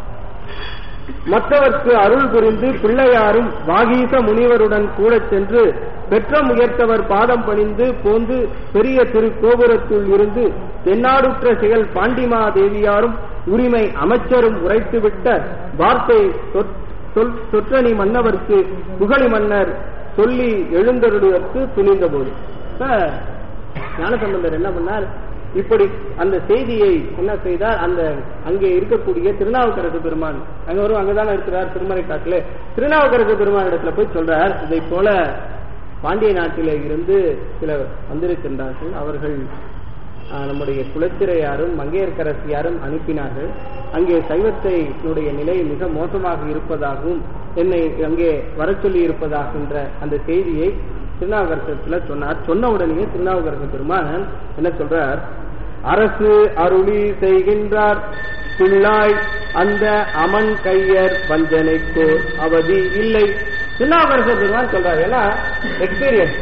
S1: மற்றவர்க்கு அருள் புரிந்து பிள்ளையாரும் வாகீச முனிவருடன் கூட சென்று பெற்ற முயர்த்தவர் பாதம் பணிந்து போந்து பெரிய திருக்கோபுரத்துள் இருந்து தென்னாடுற்ற செயல் பாண்டிமா தேவியாரும் உரிமை அமைச்சரும் உரைத்துவிட்ட வார்த்தை சொற்றணி மன்னவர்க்கு புகழி மன்னர் சொல்லி எழுந்தருடுவதற்கு துணிந்த போது ஞானசம்பந்தர் என்ன பண்ணார் இப்படி அந்த செய்தியை என்ன செய்தார் அந்த அங்கே இருக்கக்கூடிய திருநாவுக்கரசு பெருமான் அங்க வரும் அங்கதானே இருக்கிறார் திருமறை காட்டில திருநாவுக்கரசு பெருமான் இடத்துல போய் சொல்றார் இதை போல பாண்டிய நாட்டிலே இருந்து சிலர் வந்திருக்கின்றார்கள் அவர்கள் நம்முடைய குலச்சிறையாரும் மங்கையர்கரசியாரும் அனுப்பினார்கள் அங்கே சைவத்தைனுடைய நிலை மிக மோசமாக இருப்பதாகவும் என்னை அங்கே வர சொல்லி இருப்பதாகின்ற அந்த செய்தியை திருநாவுக்கரசத்துல சொன்னார் சொன்ன உடனே திருநாவுக்கரசு பெருமான் என்ன சொல்றார் அரசு அருளி செய்கின்றார் பிள்ளாய் அந்த அமன் கையர் வஞ்சனைக்கு அவதி இல்லை திருநாவுக்கரசு பெருமான் சொல்றார் ஏன்னா எக்ஸ்பீரியன்ஸ்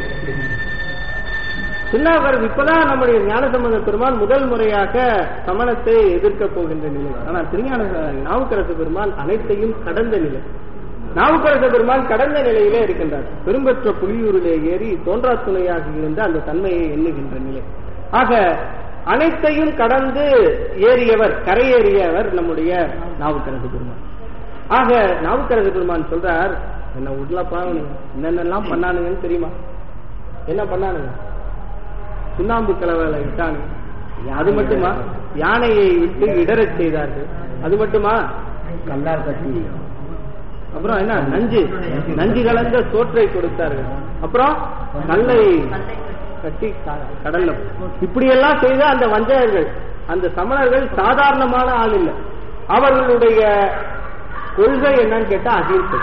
S1: திருநாவுக்கரசு இப்பதான் நம்முடைய ஞானசம்பந்த பெருமான் முதல் முறையாக சமணத்தை எதிர்க்க போகின்ற நிலை ஆனா திருஞான நாவுக்கரசு பெருமான் அனைத்தையும் கடந்த நிலை நாவுக்கரசு பெருமான் கடந்த நிலையிலே இருக்கின்றார் பெரும்பெற்ற புலியூரிலே ஏறி தோன்றா துணையாக இருந்த அந்த தன்மையை எண்ணுகின்ற நிலை ஆக அனைத்தையும் கடந்து ஏறியவர் கரையேறியவர் நம்முடைய நாவுக்கரசு பெருமான் ஆக நாவுக்கரசு பெருமான் சொல்றார் என்ன உள்ள பாவனுங்க என்னென்னலாம் பண்ணானுங்கன்னு தெரியுமா என்ன பண்ணானுங்க சுண்ணாம்பு கலவையில விட்டானுங்க அது மட்டுமா யானையை விட்டு இடறச் செய்தார்கள் அது மட்டுமா
S2: கல்லார் கட்டி
S1: அப்புறம் என்ன நஞ்சு நஞ்சு கலந்த சோற்றை கொடுத்தார்கள் அப்புறம் கல்லை கட்டி க- கடல்ல இப்படி எல்லாம் செய்த அந்த வஞ்சகர்கள் அந்த சமணர்கள் சாதாரணமான ஆள் இல்லை அவர்களுடைய கொள்கை என்னன்னு கேட்டா அகிம்சை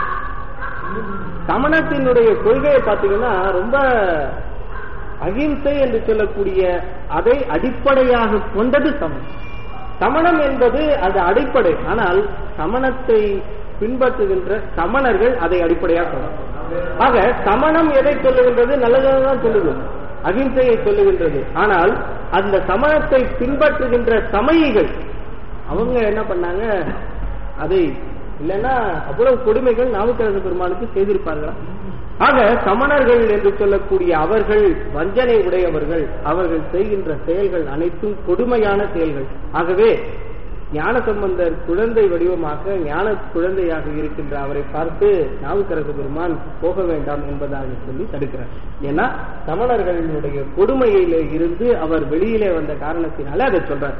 S1: சமணத்தினுடைய கொள்கையை பார்த்தீங்கன்னா ரொம்ப அகிம்சை என்று சொல்லக்கூடிய அதை அடிப்படையாக கொண்டது சமணம் சமணம் என்பது அது அடிப்படை ஆனால் சமணத்தை பின்பற்றுகின்ற சமணர்கள் அதை அடிப்படையாக கொண்டது ஆக சமணம் எதை சொல்லுகின்றது நல்லதான் சொல்லுது அகிம்சையை சொல்லுகின்றது ஆனால் அந்த சமணத்தை பின்பற்றுகின்ற சமயிகள் அவங்க என்ன பண்ணாங்க அதை இல்லைன்னா அவ்வளவு கொடுமைகள் நாவுக்கரசு பெருமானுக்கு செய்திருப்பார்களா ஆக சமணர்கள் என்று சொல்லக்கூடிய அவர்கள் வஞ்சனை உடையவர்கள் அவர்கள் செய்கின்ற செயல்கள் அனைத்தும் கொடுமையான செயல்கள் ஆகவே ஞான சம்பந்தர் குழந்தை வடிவமாக ஞான குழந்தையாக இருக்கின்ற அவரை பார்த்து நாவுக்கரசு பெருமான் போக வேண்டாம் என்பதாக சொல்லி தடுக்கிறார் ஏன்னா சமணர்களுடைய கொடுமையிலே இருந்து அவர் வெளியிலே வந்த காரணத்தினால அதை சொல்றார்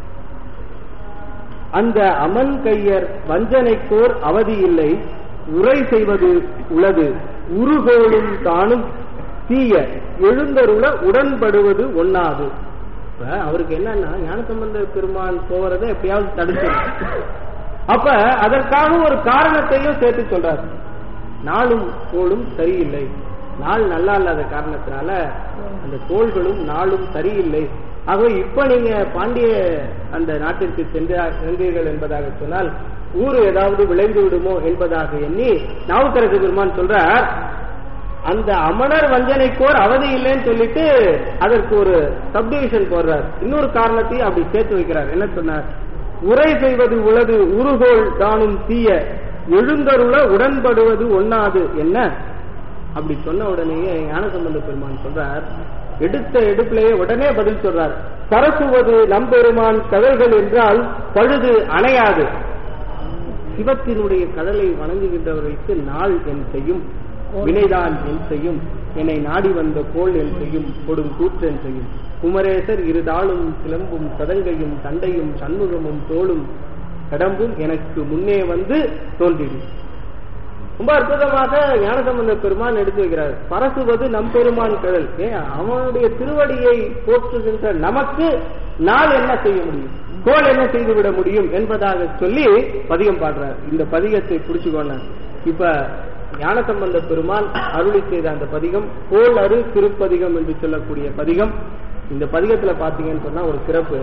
S1: அந்த அமன் கையர் வஞ்சனைக்கோர் அவதி இல்லை உரை செய்வது உளது உருகோளும் தானும் தீய எழுந்தருள உடன்படுவது ஒண்ணாது இப்ப அவருக்கு என்னன்னா ஞானசம்பந்த பெருமான் போறதை எப்பயாவது தடுக்கணும் அப்ப அதற்காக ஒரு காரணத்தையும் சேர்த்து சொல்றாரு நாளும் கோளும் சரியில்லை நாள் நல்லா இல்லாத காரணத்தினால அந்த கோள்களும் நாளும் சரியில்லை ஆகவே இப்ப நீங்க பாண்டிய அந்த நாட்டிற்கு சென்றா சென்றீர்கள் என்பதாக சொன்னால் ஊர் ஏதாவது விளைந்து விடுமோ என்பதாக எண்ணி நாவுக்கரசு பெருமான் சொல்றார் அந்த அமணர் வஞ்சனைக்கோர் அவதி இல்லைன்னு சொல்லிட்டு அதற்கு ஒரு சப்டிவிஷன் போடுறார் இன்னொரு காரணத்தையும் அப்படி சேர்த்து வைக்கிறார் என்ன சொன்னார் உரை செய்வது உளது உருகோள் தானும் தீய எழுந்தருள உடன்படுவது ஒண்ணாது என்ன அப்படி சொன்ன உடனேயே ஞானசம்பந்த பெருமான் சொல்றார் எடுத்த எடுப்பிலேயே உடனே பதில் சொல்றார் பரசுவது நம்பெருமான் கதல்கள் என்றால் பழுது அணையாது சிவத்தினுடைய கடலை வணங்குகின்றவர்களுக்கு நாள் என் செய்யும் வினைதான் என் செய்யும் என்னை நாடி வந்த கோள் என் செய்யும் கொடும் கூற்று என் செய்யும் குமரேசர் இருதாளும் சிலம்பும் சதங்கையும் தண்டையும் சண்முகமும் தோளும் கடம்பும் எனக்கு முன்னே வந்து தோன்றிடும் ரொம்ப அற்புதமாக ஞானசம்பந்த பெருமான் எடுத்து வைக்கிறார் பரசுவது நம் பெருமான் கடல் ஏன் அவனுடைய திருவடியை போற்றுகின்ற நமக்கு நாள் என்ன செய்ய முடியும் கோல் என்ன செய்து விட முடியும் என்பதாக சொல்லி பதிகம் பாடுறார் இந்த பதிகத்தை புடிச்சுக்கோங்க இப்ப ஞானசம்பந்த பெருமான் அருளி செய்த அந்த பதிகம் கோல் அரு திருப்பதிகம் என்று சொல்லக்கூடிய பதிகம் இந்த பதிகத்துல பாத்தீங்கன்னு சொன்னா ஒரு சிறப்பு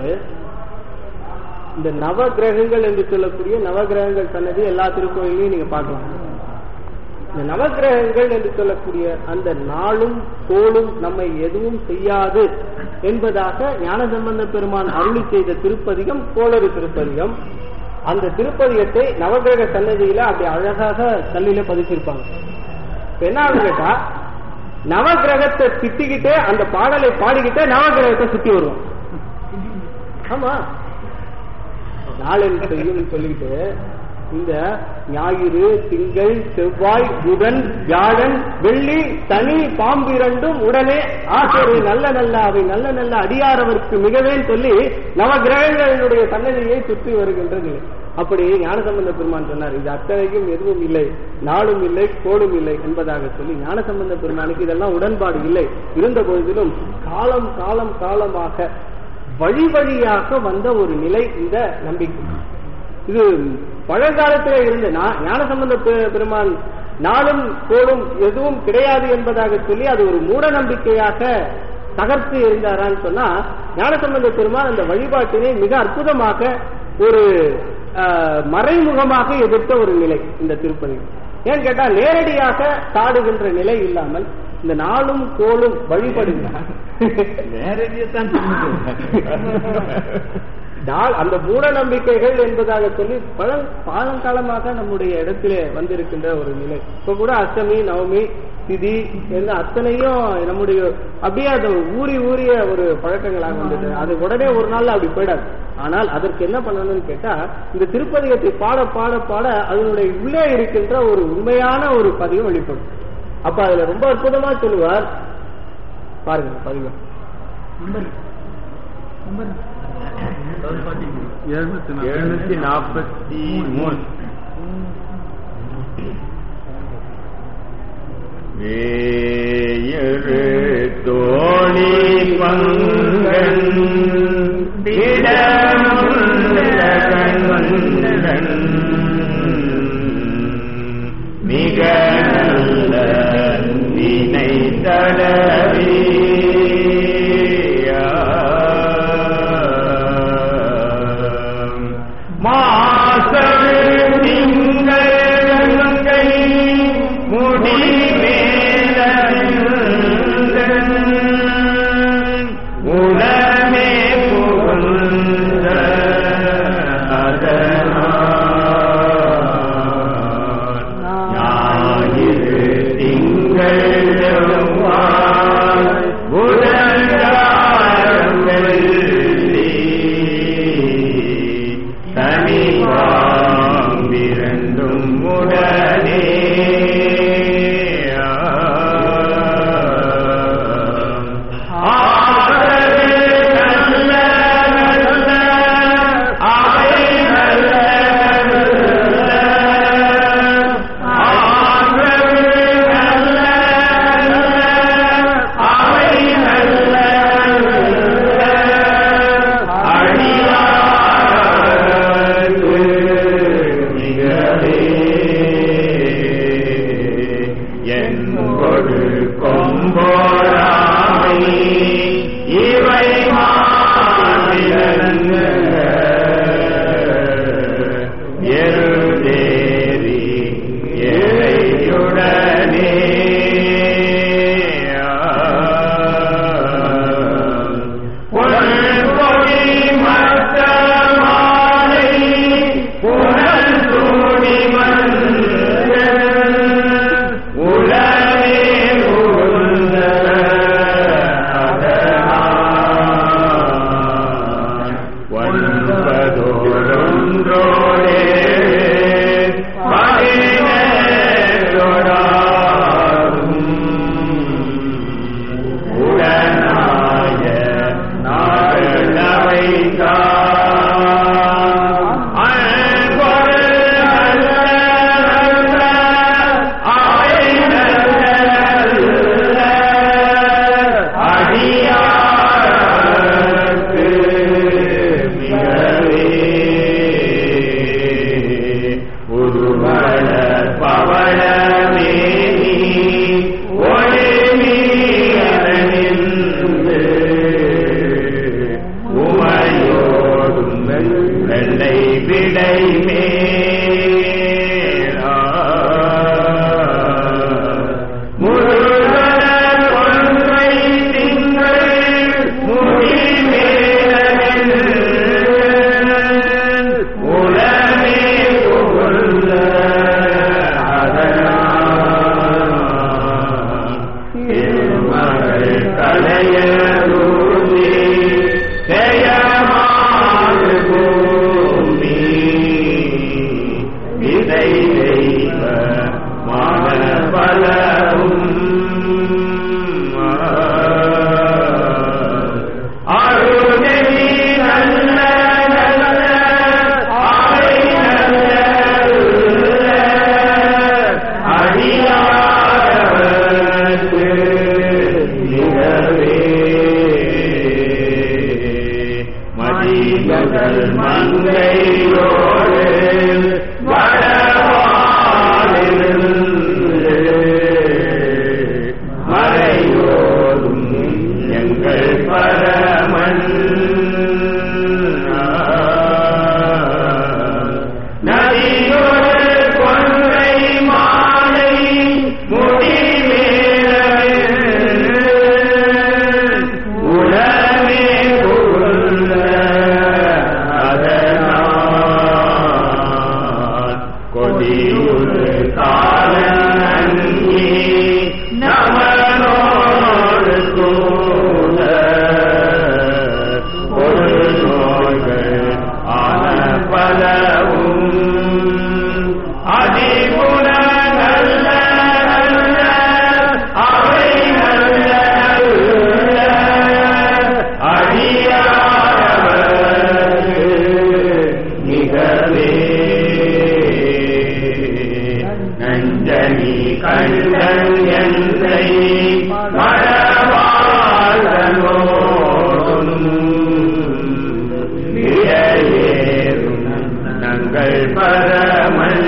S1: இந்த நவ கிரகங்கள் என்று சொல்லக்கூடிய நவகிரகங்கள் சன்னதி எல்லா திருக்கோயிலையும் நீங்க பார்க்கலாம் இந்த நவகிரகங்கள் என்று சொல்லக்கூடிய அந்த நாளும் கோளும் நம்மை எதுவும் செய்யாது என்பதாக ஞானசம்பந்த பெருமான் அருளி செய்த திருப்பதிகம் கோளறு திருப்பதிகம் அந்த திருப்பதிகத்தை நவகிரக சன்னதியில அப்படி அழகாக கல்லில பதிச்சிருப்பாங்க இப்ப என்ன ஆகுது கேட்டா நவகிரகத்தை திட்டிக்கிட்டே அந்த பாடலை பாடிக்கிட்டே நவகிரகத்தை சுத்தி வருவோம் ஆமா நாளென் செய்யும் சொல்லிட்டு இந்த ஞாயிறு திங்கள் செவ்வாய் புதன் வியாழன் வெள்ளி தனி பாம்பு இரண்டும் உடனே ஆசரை நல்ல நல்ல அவை நல்ல நல்ல அடியாரவருக்கு மிகவே சொல்லி நவகிரகங்களுடைய சன்னதியை சுற்றி வருகின்றது அப்படி ஞானசம்பந்த பெருமான் சொன்னார் இது அத்தனைக்கும் எதுவும் இல்லை நாளும் இல்லை கோளும் இல்லை என்பதாக சொல்லி ஞானசம்பந்த பெருமானுக்கு இதெல்லாம் உடன்பாடு இல்லை இருந்த பொழுதிலும் காலம் காலம் காலமாக வழி வழியாக வந்த ஒரு நிலை இந்த நம்பிக்கை இது பழங்காலத்திலே இருந்த ஞானசம்பந்த பெருமான் நாளும் கோளும் எதுவும் கிடையாது என்பதாக சொல்லி அது ஒரு மூட நம்பிக்கையாக தகர்த்து எறிந்தாரான்னு சொன்னா ஞானசம்பந்த பெருமாள் அந்த வழிபாட்டினை மிக அற்புதமாக ஒரு ஆஹ், மறைமுகமாக எதிர்த்த ஒரு நிலை இந்த திருப்பதி ஏன்னு கேட்டா நேரடியாக சாடுகின்ற நிலை இல்லாமல் இந்த நாளும் கோளும் வழிபடுங்க
S2: நேரடியத்தான்
S1: நாள் அந்த மூட நம்பிக்கைகள் என்பதாக சொல்லி பல பழங்காலமாக நம்முடைய இடத்திலே வந்திருக்கின்ற ஒரு நிலை இப்ப கூட அஷ்டமி நவமி திதி என்று அத்தனையும் நம்முடைய அப்படியே அது ஊறி ஊறிய ஒரு பழக்கங்களாக வந்தது அது உடனே ஒரு நாள்ல அப்படி போயிடாது ஆனால் அதற்கு என்ன பண்ணணும்னு கேட்டா இந்த திருப்பதிகத்தை பாட பாட பாட அதனுடைய உள்ளே இருக்கின்ற ஒரு உண்மையான ஒரு பதிவு வெளிப்படும் அப்ப அதுல ரொம்ப அற்புதமா சொல்லுவார் பாருங்க பதிவு
S3: நம்பர் நம்பர்
S2: எழுநூத்தி நாற்பத்தி மூணு வேயரு தோழி பங்கன் திடமுள்ளகன் மிக நல்ல வினை தடவிய மாசரு திங்களை முடி உலமே புகுந்த அதனால் ஞாயிறு திங்கள் செவ்வாய் புதன்காலம் வெள்ளி தனிவாம்பிரண்டும் உடனே ஆதரவு நல்ல நல்ல அவை நல்ல நல்ல ஆதரவு நல்ல நல்ல அவை நல்ல நல்ல அடியார்க்கு நிகழே என்பொடு கொம்போராமை இவை மாநிலங்க எருதேரி எழையுடனே பொடி மத்த மாலை புனல் சூடி உலகே உந்த ஒன்பதோடொன்றோடே பதினேழோடாகும் உடனாய நாடவை அடியாருக்கு மிகவே
S4: கோடியுறு காலங்கி நமனோடு கூட ஒரு நோய்கள் ஆன பலவும் அதிகுண நல்ல நல்ல அவை நல்ல நல்ல அடியாரவர்க்கு மிகவே நஞ்சனி கண்டன் எந்தை மழவாழ்வனோடும் விடையேறும் நங்கள் பரமன்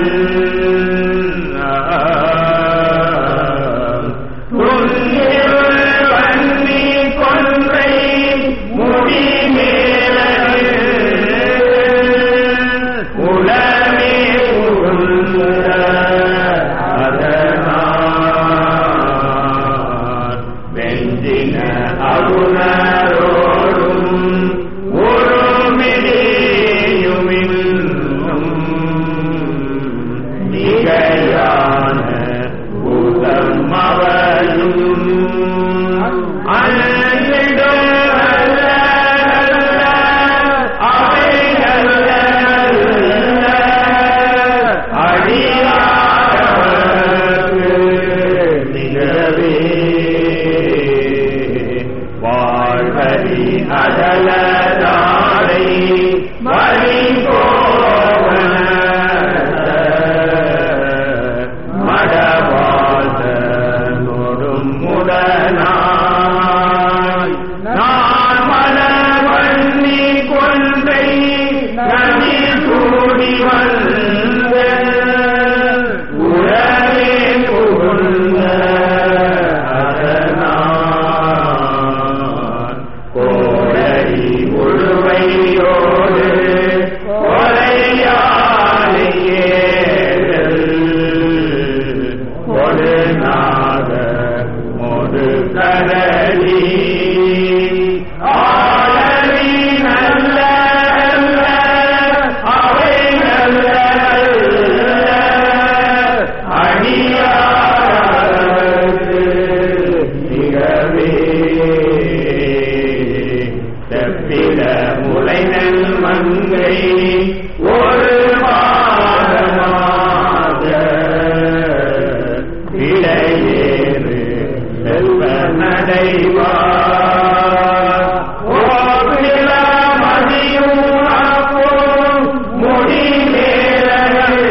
S4: துன்னிருள் வன்னி கொன்றை முடிமேலகு உளமே புகுந்த அதனால் வெஞ்சின அருணரோடும் ஒரு மிடியுமின்னும் மிகையான பூதம் அவளும் அன்றிடும் நல்ல நல்ல அவை நல்ல நல்ல அடியாரவர்க்கு மிகவே வாழ்வரி அடல நாடை வழி போவன மடவாழ்ந்த நொடும் முடனாய் நான் மனவண்ணி கொன்றை நதி கூடி வந்த உடலே புகுந்த அதனால் கோடரி உழுவையோடு கொலையாளியேதல் கொடுநாத மொடு கரடி ஆளவி நல்ல நல்ல அவை நல்ல நல்ல அடியாருக்கு மிகவே செப்பிட முளைநல் மங்கை ஒரு மாதமாக இடையேறு செல்வ நடைவார் ஓபில மதியும் அப்போ முடிமேலகள்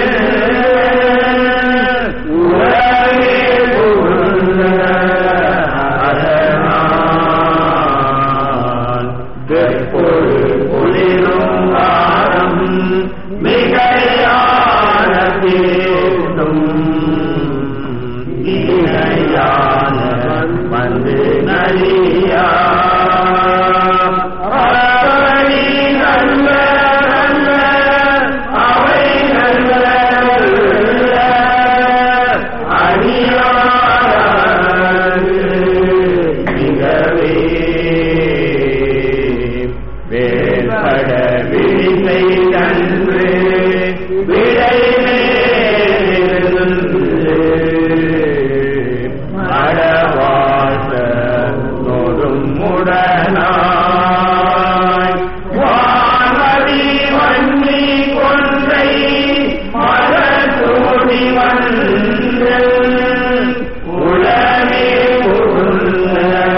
S4: உலகே புகுந்த அதனால் வெப்பொரு குளிரும் காலம் மிகையான பேசும் இணையான வந்து நலியா அவை நல்ல நல்ல அவை நல்ல நல்ல அடியாருக்கு மிகவே வேற்பட விழிசை நன்று விடை அடவாச நொடும் முடனாய் வானதி வன்னி கொன்றை மலசூடி வந்த உலகே புகுந்த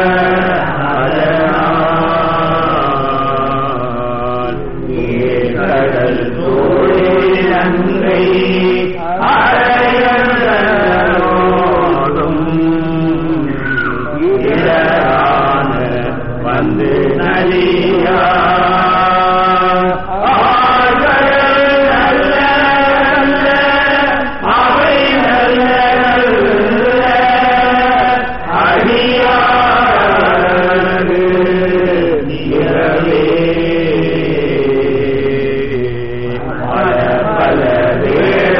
S4: அதனால் கடல் சூழில் அங்கை அறையோடும் இடரான வந்து நலியா ஆர்கள் நல்ல நல்ல அவை நல்ல நல்ல அடியாருக்கு நிகழவே பல பல வேளைகளில்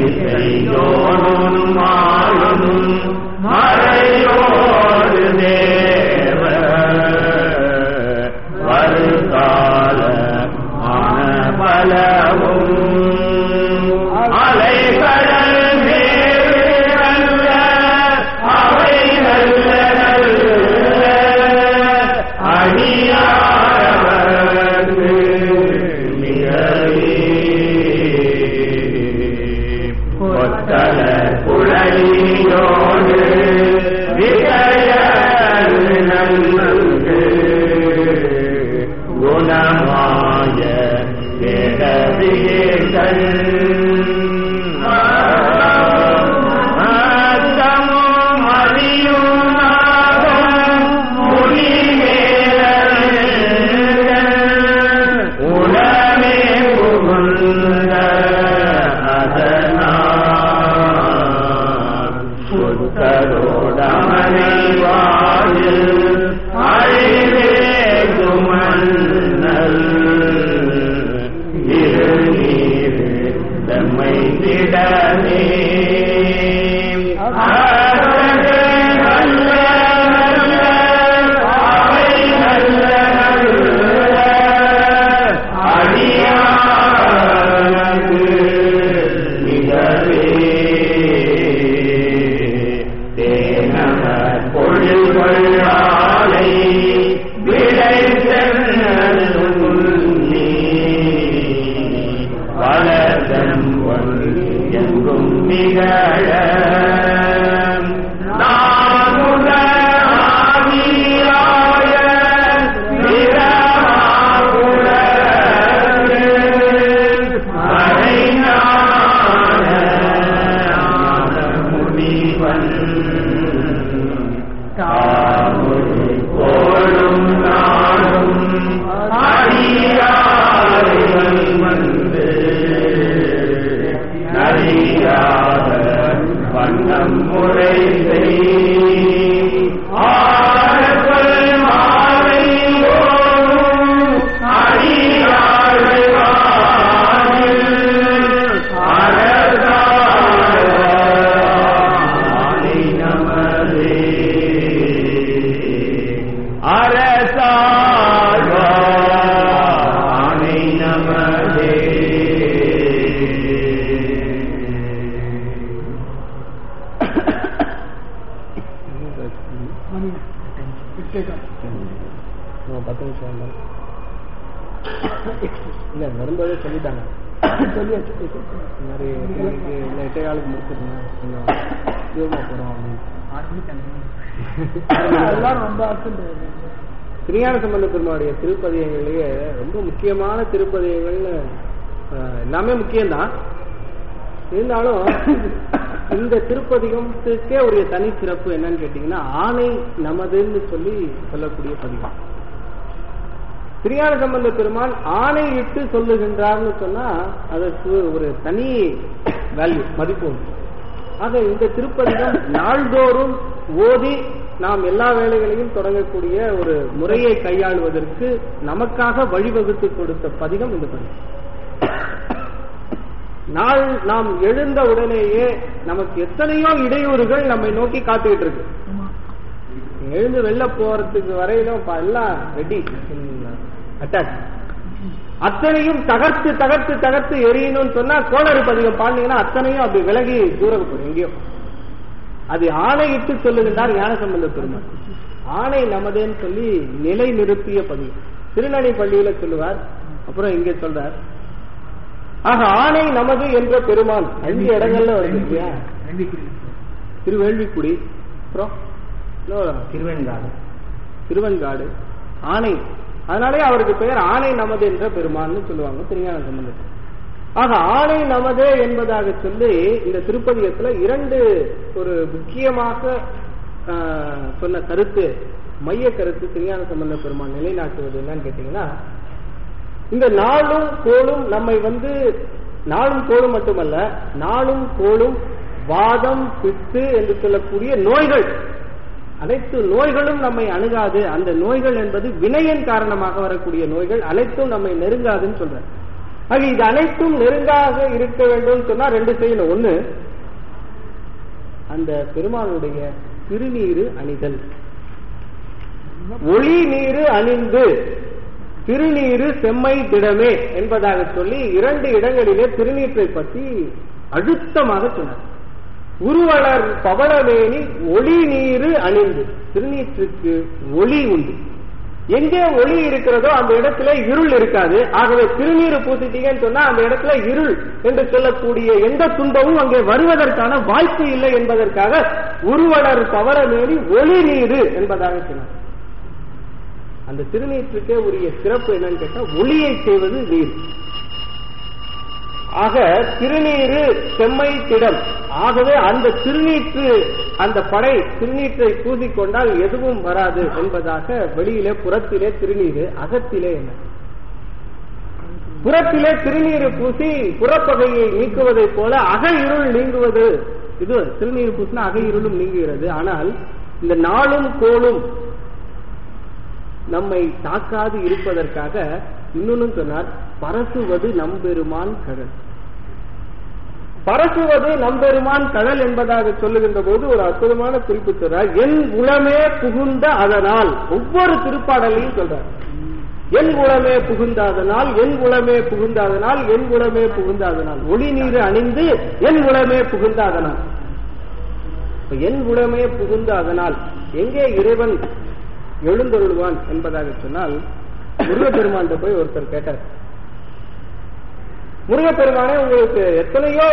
S4: செய்யோனும் மாளும் மறையோடு தேவ வருகால ஆன பலவும் அலைகடல் மேல அவை நல்ல நல்ல அடியாரவர்க்கு நிகழே கொத்தல குழலியோடு விஜய நன்கு குணமாய வேடவிகள் ஆத்தமோ மதியும் நாகம் முடிவேலன் உடமே புகுந்த அதனால் சுத்தரோடமனை வாயில் அழிவே சுமன்னல் இருநீர் தம்மை திடனே அரசே நல்ல நல்ல அவை நல்ல நல்ல அடியாருக்கு நிகழே தேனமர் பொழில்கள் ஆலை விடை சென்னி வளர்தன் எங்கும் நிகழ நாமுத ஆதியாய நிறமாகுலகு மறைஞான முனிவன் தாமுரு கோளும் நாடும் அடியார்கள் வந்து நலியாத வண்ணம் முறை செய் ஆரல் மாலை ஓடும் அடியார்கள் வானில் அரசாணை நமதே அரசாணை நமதே
S3: மணி விட்டேதான்
S1: இன்னும் பத்து நிமிஷம் இல்லை இல்ல வரும்போதே சொல்லிட்டாங்க
S3: சொல்லியாச்சு
S1: இந்த மாதிரி எங்களுக்கு இல்லை எட்டே காலுக்கு முடிச்சிருங்க கொஞ்சம் தூரமாக போகிறோம் அப்படின்னு
S3: ஆறு மணிக்கு எல்லாரும் ரொம்ப அர்த்தம்
S1: திருஞான சம்பந்த பெருமாளுடைய திருப்பதியங்கள்லயே ரொம்ப முக்கியமான திருப்பதியங்கள்னு அஹ், எல்லாமே முக்கியம்தான் இருந்தாலும் இந்த திருப்பதிகத்துக்கே ஒரு தனி சிறப்பு என்னன்னு கேட்டீங்கன்னா ஆணை நமதுன்னு சொல்லி சொல்லக்கூடிய பதிகம் திருஞான சம்பந்த பெருமான் ஆணையிட்டு சொல்லுகின்றார்னு சொன்னா அதற்கு ஒரு தனி வேல்யூ மதிப்பு உண்டு ஆக இந்த திருப்பதிகம் நாள்தோறும் ஓதி நாம் எல்லா வேலைகளையும் தொடங்கக்கூடிய ஒரு முறையை கையாளுவதற்கு நமக்காக வழிவகுத்து கொடுத்த பதிகம் இந்த பதிகம் நாள் நாம் எழுந்த உடனேயே நமக்கு எத்தனையோ இடையூறுகள் நம்மை நோக்கி காத்துக்கிட்டு இருக்கு எழுந்து வெளில போறதுக்கு வரையிலும் ப- எல்லாம் ரெடி அட்டாக் அத்தனையும் தகர்த்து தகர்த்து தகர்த்து எரியணும்னு சொன்னா கோளறு பதிகம் பாண்டீங்கன்னா அத்தனையும் அப்படி விலகி தூரம் போடும் எங்கேயோ அது ஆணையிட்டு சொல்லுகின்றார் ஞானசம்பந்த பெருமாள் ஆணை நமதேன்னு சொல்லி நிலை நிறுத்திய பதிகம் திருநடை பள்ளியில சொல்லுவார் அப்புறம் இங்கே சொல்றார் ஆக ஆணை நமது என்ற பெருமான் அஞ்சு இடங்கள்ல வருது இல்லையா திருவேள்விக்குடி அப்புறம் இன்னொரு
S2: திருவெண்காடு
S1: திருவெண்காடு ஆணை அதனாலே அவருக்கு பெயர் ஆணை நமது என்ற பெருமான்னு சொல்லுவாங்க திருஞான சம்பந்தர் ஆக ஆணை நமதே என்பதாக சொல்லி இந்த திருப்பதிகத்துல இரண்டு ஒரு முக்கியமாக ஆஹ், சொன்ன கருத்து மைய கருத்து திருஞான சம்பந்த பெருமான் நிலைநாட்டுவது என்னன்னு கேட்டீங்கன்னா இந்த நாளும் கோளும் நம்மை வந்து நாளும் கோளும் மட்டுமல்ல நாளும் கோளும் வாதம் பித்து என்று சொல்லக்கூடிய நோய்கள் அனைத்து நோய்களும் நம்மை அணுகாது அந்த நோய்கள் என்பது வினையின் காரணமாக வரக்கூடிய நோய்கள் அனைத்தும் நம்மை நெருங்காதுன்னு சொல்ற ஆக இது அனைத்தும் நெருங்காக இருக்க வேண்டும் சொன்னா ரெண்டு செய்யணும் ஒண்ணு அந்த பெருமானுடைய திருநீரு அணிதல் ஒளி நீரு அணிந்து திருநீரு செம்மை திடமே என்பதாக சொல்லி இரண்டு இடங்களிலே திருநீற்றை பற்றி அழுத்தமாக சொன்னார் உருவலர் பவளவேணி ஒளி நீரு அணிந்து திருநீற்றுக்கு ஒளி உண்டு எங்கே ஒளி இருக்கிறதோ அந்த இடத்துல இருள் இருக்காது ஆகவே திருநீர் பூசிட்டீங்கன்னு சொன்னா அந்த இடத்துல இருள் என்று சொல்லக்கூடிய எந்த துன்பமும் அங்கே வருவதற்கான வாய்ப்பு இல்லை என்பதற்காக உருவலர் பவளவேணி ஒளி நீரு என்பதாக சொன்னார் அந்த திருநீற்றுக்கே உரிய சிறப்பு என்னன்னு கேட்டா ஒளியை செய்வது நீர் ஆக திருநீரு செம்மை திடம் ஆகவே அந்த திருநீற்று அந்த படை திருநீற்றை பூசிக்கொண்டால் எதுவும் வராது என்பதாக வெளியிலே புறத்திலே திருநீரு அகத்திலே என்ன புறத்திலே திருநீரு பூசி புறப்பகையை நீக்குவதைப் போல அக இருள் நீங்குவது இது திருநீர் பூசினா அக இருளும் நீங்குகிறது ஆனால் இந்த நாளும் கோளும் நம்மை தாக்காது இருப்பதற்காக இன்னொன்னு சொன்னார் பரசுவது நம்பெருமான் கடல் பரசுவது நம்பெருமான் கடல் என்பதாக சொல்லுகின்ற போது ஒரு அற்புதமான குறிப்பு சொல்றார் என் உளமே புகுந்த அதனால் ஒவ்வொரு திருப்பாடலையும் சொல்றார் என் உளமே புகுந்தாதனால் என் உளமே புகுந்தாதனால் என் உளமே புகுந்தாதனால் ஒளி நீர் அணிந்து என் உளமே புகுந்தாதனால் இப்ப என் உளமே புகுந்த அதனால் எங்கே இறைவன் எழுந்தருள்வான் என்பதாக சொன்னால் முருகப்பெருமான் போய் ஒருத்தர் கேட்டார் முருகப்பெருமானே உங்களுக்கு எத்தனையோ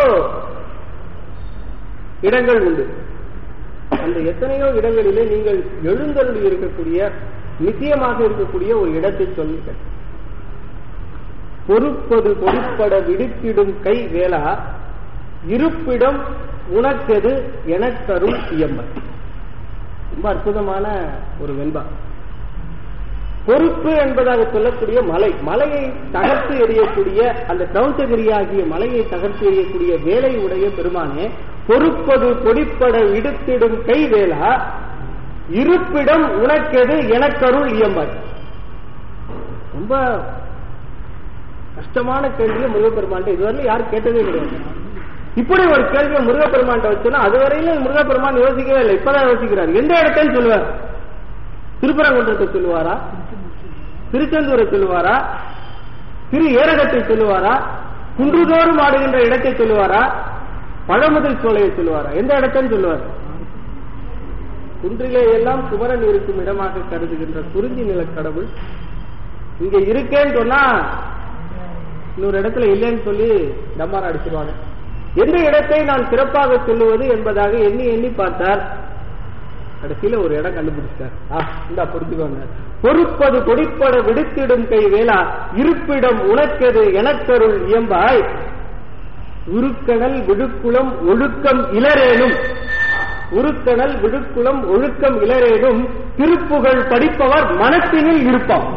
S1: இடங்கள் உண்டு அந்த எத்தனையோ இடங்களிலே நீங்கள் எழுந்தருளி இருக்கக்கூடிய நிச்சயமாக இருக்கக்கூடிய ஒரு இடத்தை சொல்லுங்கள் பொறுப்பது பொறுப்பட விடுத்திடும் கை வேளா இருப்பிடம் உனக்கெது எனக்கரும் இயம்பல் ரொம்ப அற்புதமான ஒரு வெண்பா பொறுப்பு என்பதாக சொல்லக்கூடிய மலை மலையை தகர்த்து எறியக்கூடிய அந்த கவுண்டகிரி ஆகிய மலையை தகர்த்து எறியக்கூடிய வேலை உடைய பெருமானே பொறுப்பது பொடிப்பட விடுத்திடும் கை வேளா இருப்பிடம் உனக்கெது எனக்கருள் இயம்பாய் ரொம்ப கஷ்டமான கேள்வியை முருகப்பெருமான் இதுவரையிலும் யாரும் கேட்டதே கிடையாது இப்படி ஒரு கேள்வியை முருகப்பெருமான் வச்சோன்னா அதுவரையிலும் முருகப்பெருமான் யோசிக்கவே இல்லை இப்பதான் யோசிக்கிறார் எந்த இடத்தையும் சொல்லுவார் திருப்பரங்குன்றத்தை சொல்லுவாரா திருச்செந்தூரை சொல்லுவாரா திரு ஏரகத்தை சொல்லுவாரா குன்றுதோறும் ஆடுகின்ற இடத்தை சொல்லுவாரா பழமுதல் சோலையை சொல்லுவாரா எந்த இடத்தையும் சொல்லுவார் குன்றிலே எல்லாம் குமரன் இருக்கும் இடமாக கருதுகின்ற குறிஞ்சி நில கடவுள் இங்க இருக்கேன்னு சொன்னா இன்னொரு இடத்துல இல்லைன்னு சொல்லி டம்மாரா அடிச்சிருவாங்க எந்த இடத்தை நான் சிறப்பாக சொல்லுவது என்பதாக எண்ணி எண்ணி பார்த்தார் கடைசியில ஒரு இடம் கண்டுபிடிச்சார் ஆ இந்த புரிஞ்சுக்கோங்க பொறுப்பது கொடிப்பட விடுத்திடும் கை வேளா இருப்பிடம் உனக்கெது எனக்கருள் இயம்பாய் உருக்கணல் விடுக்குளம் ஒழுக்கம் இளரேனும் உருக்கணல் விடுக்குளம் ஒழுக்கம் இளரேனும் திருப்புகழ் படிப்பவர் மனத்தினில் இருப்பான்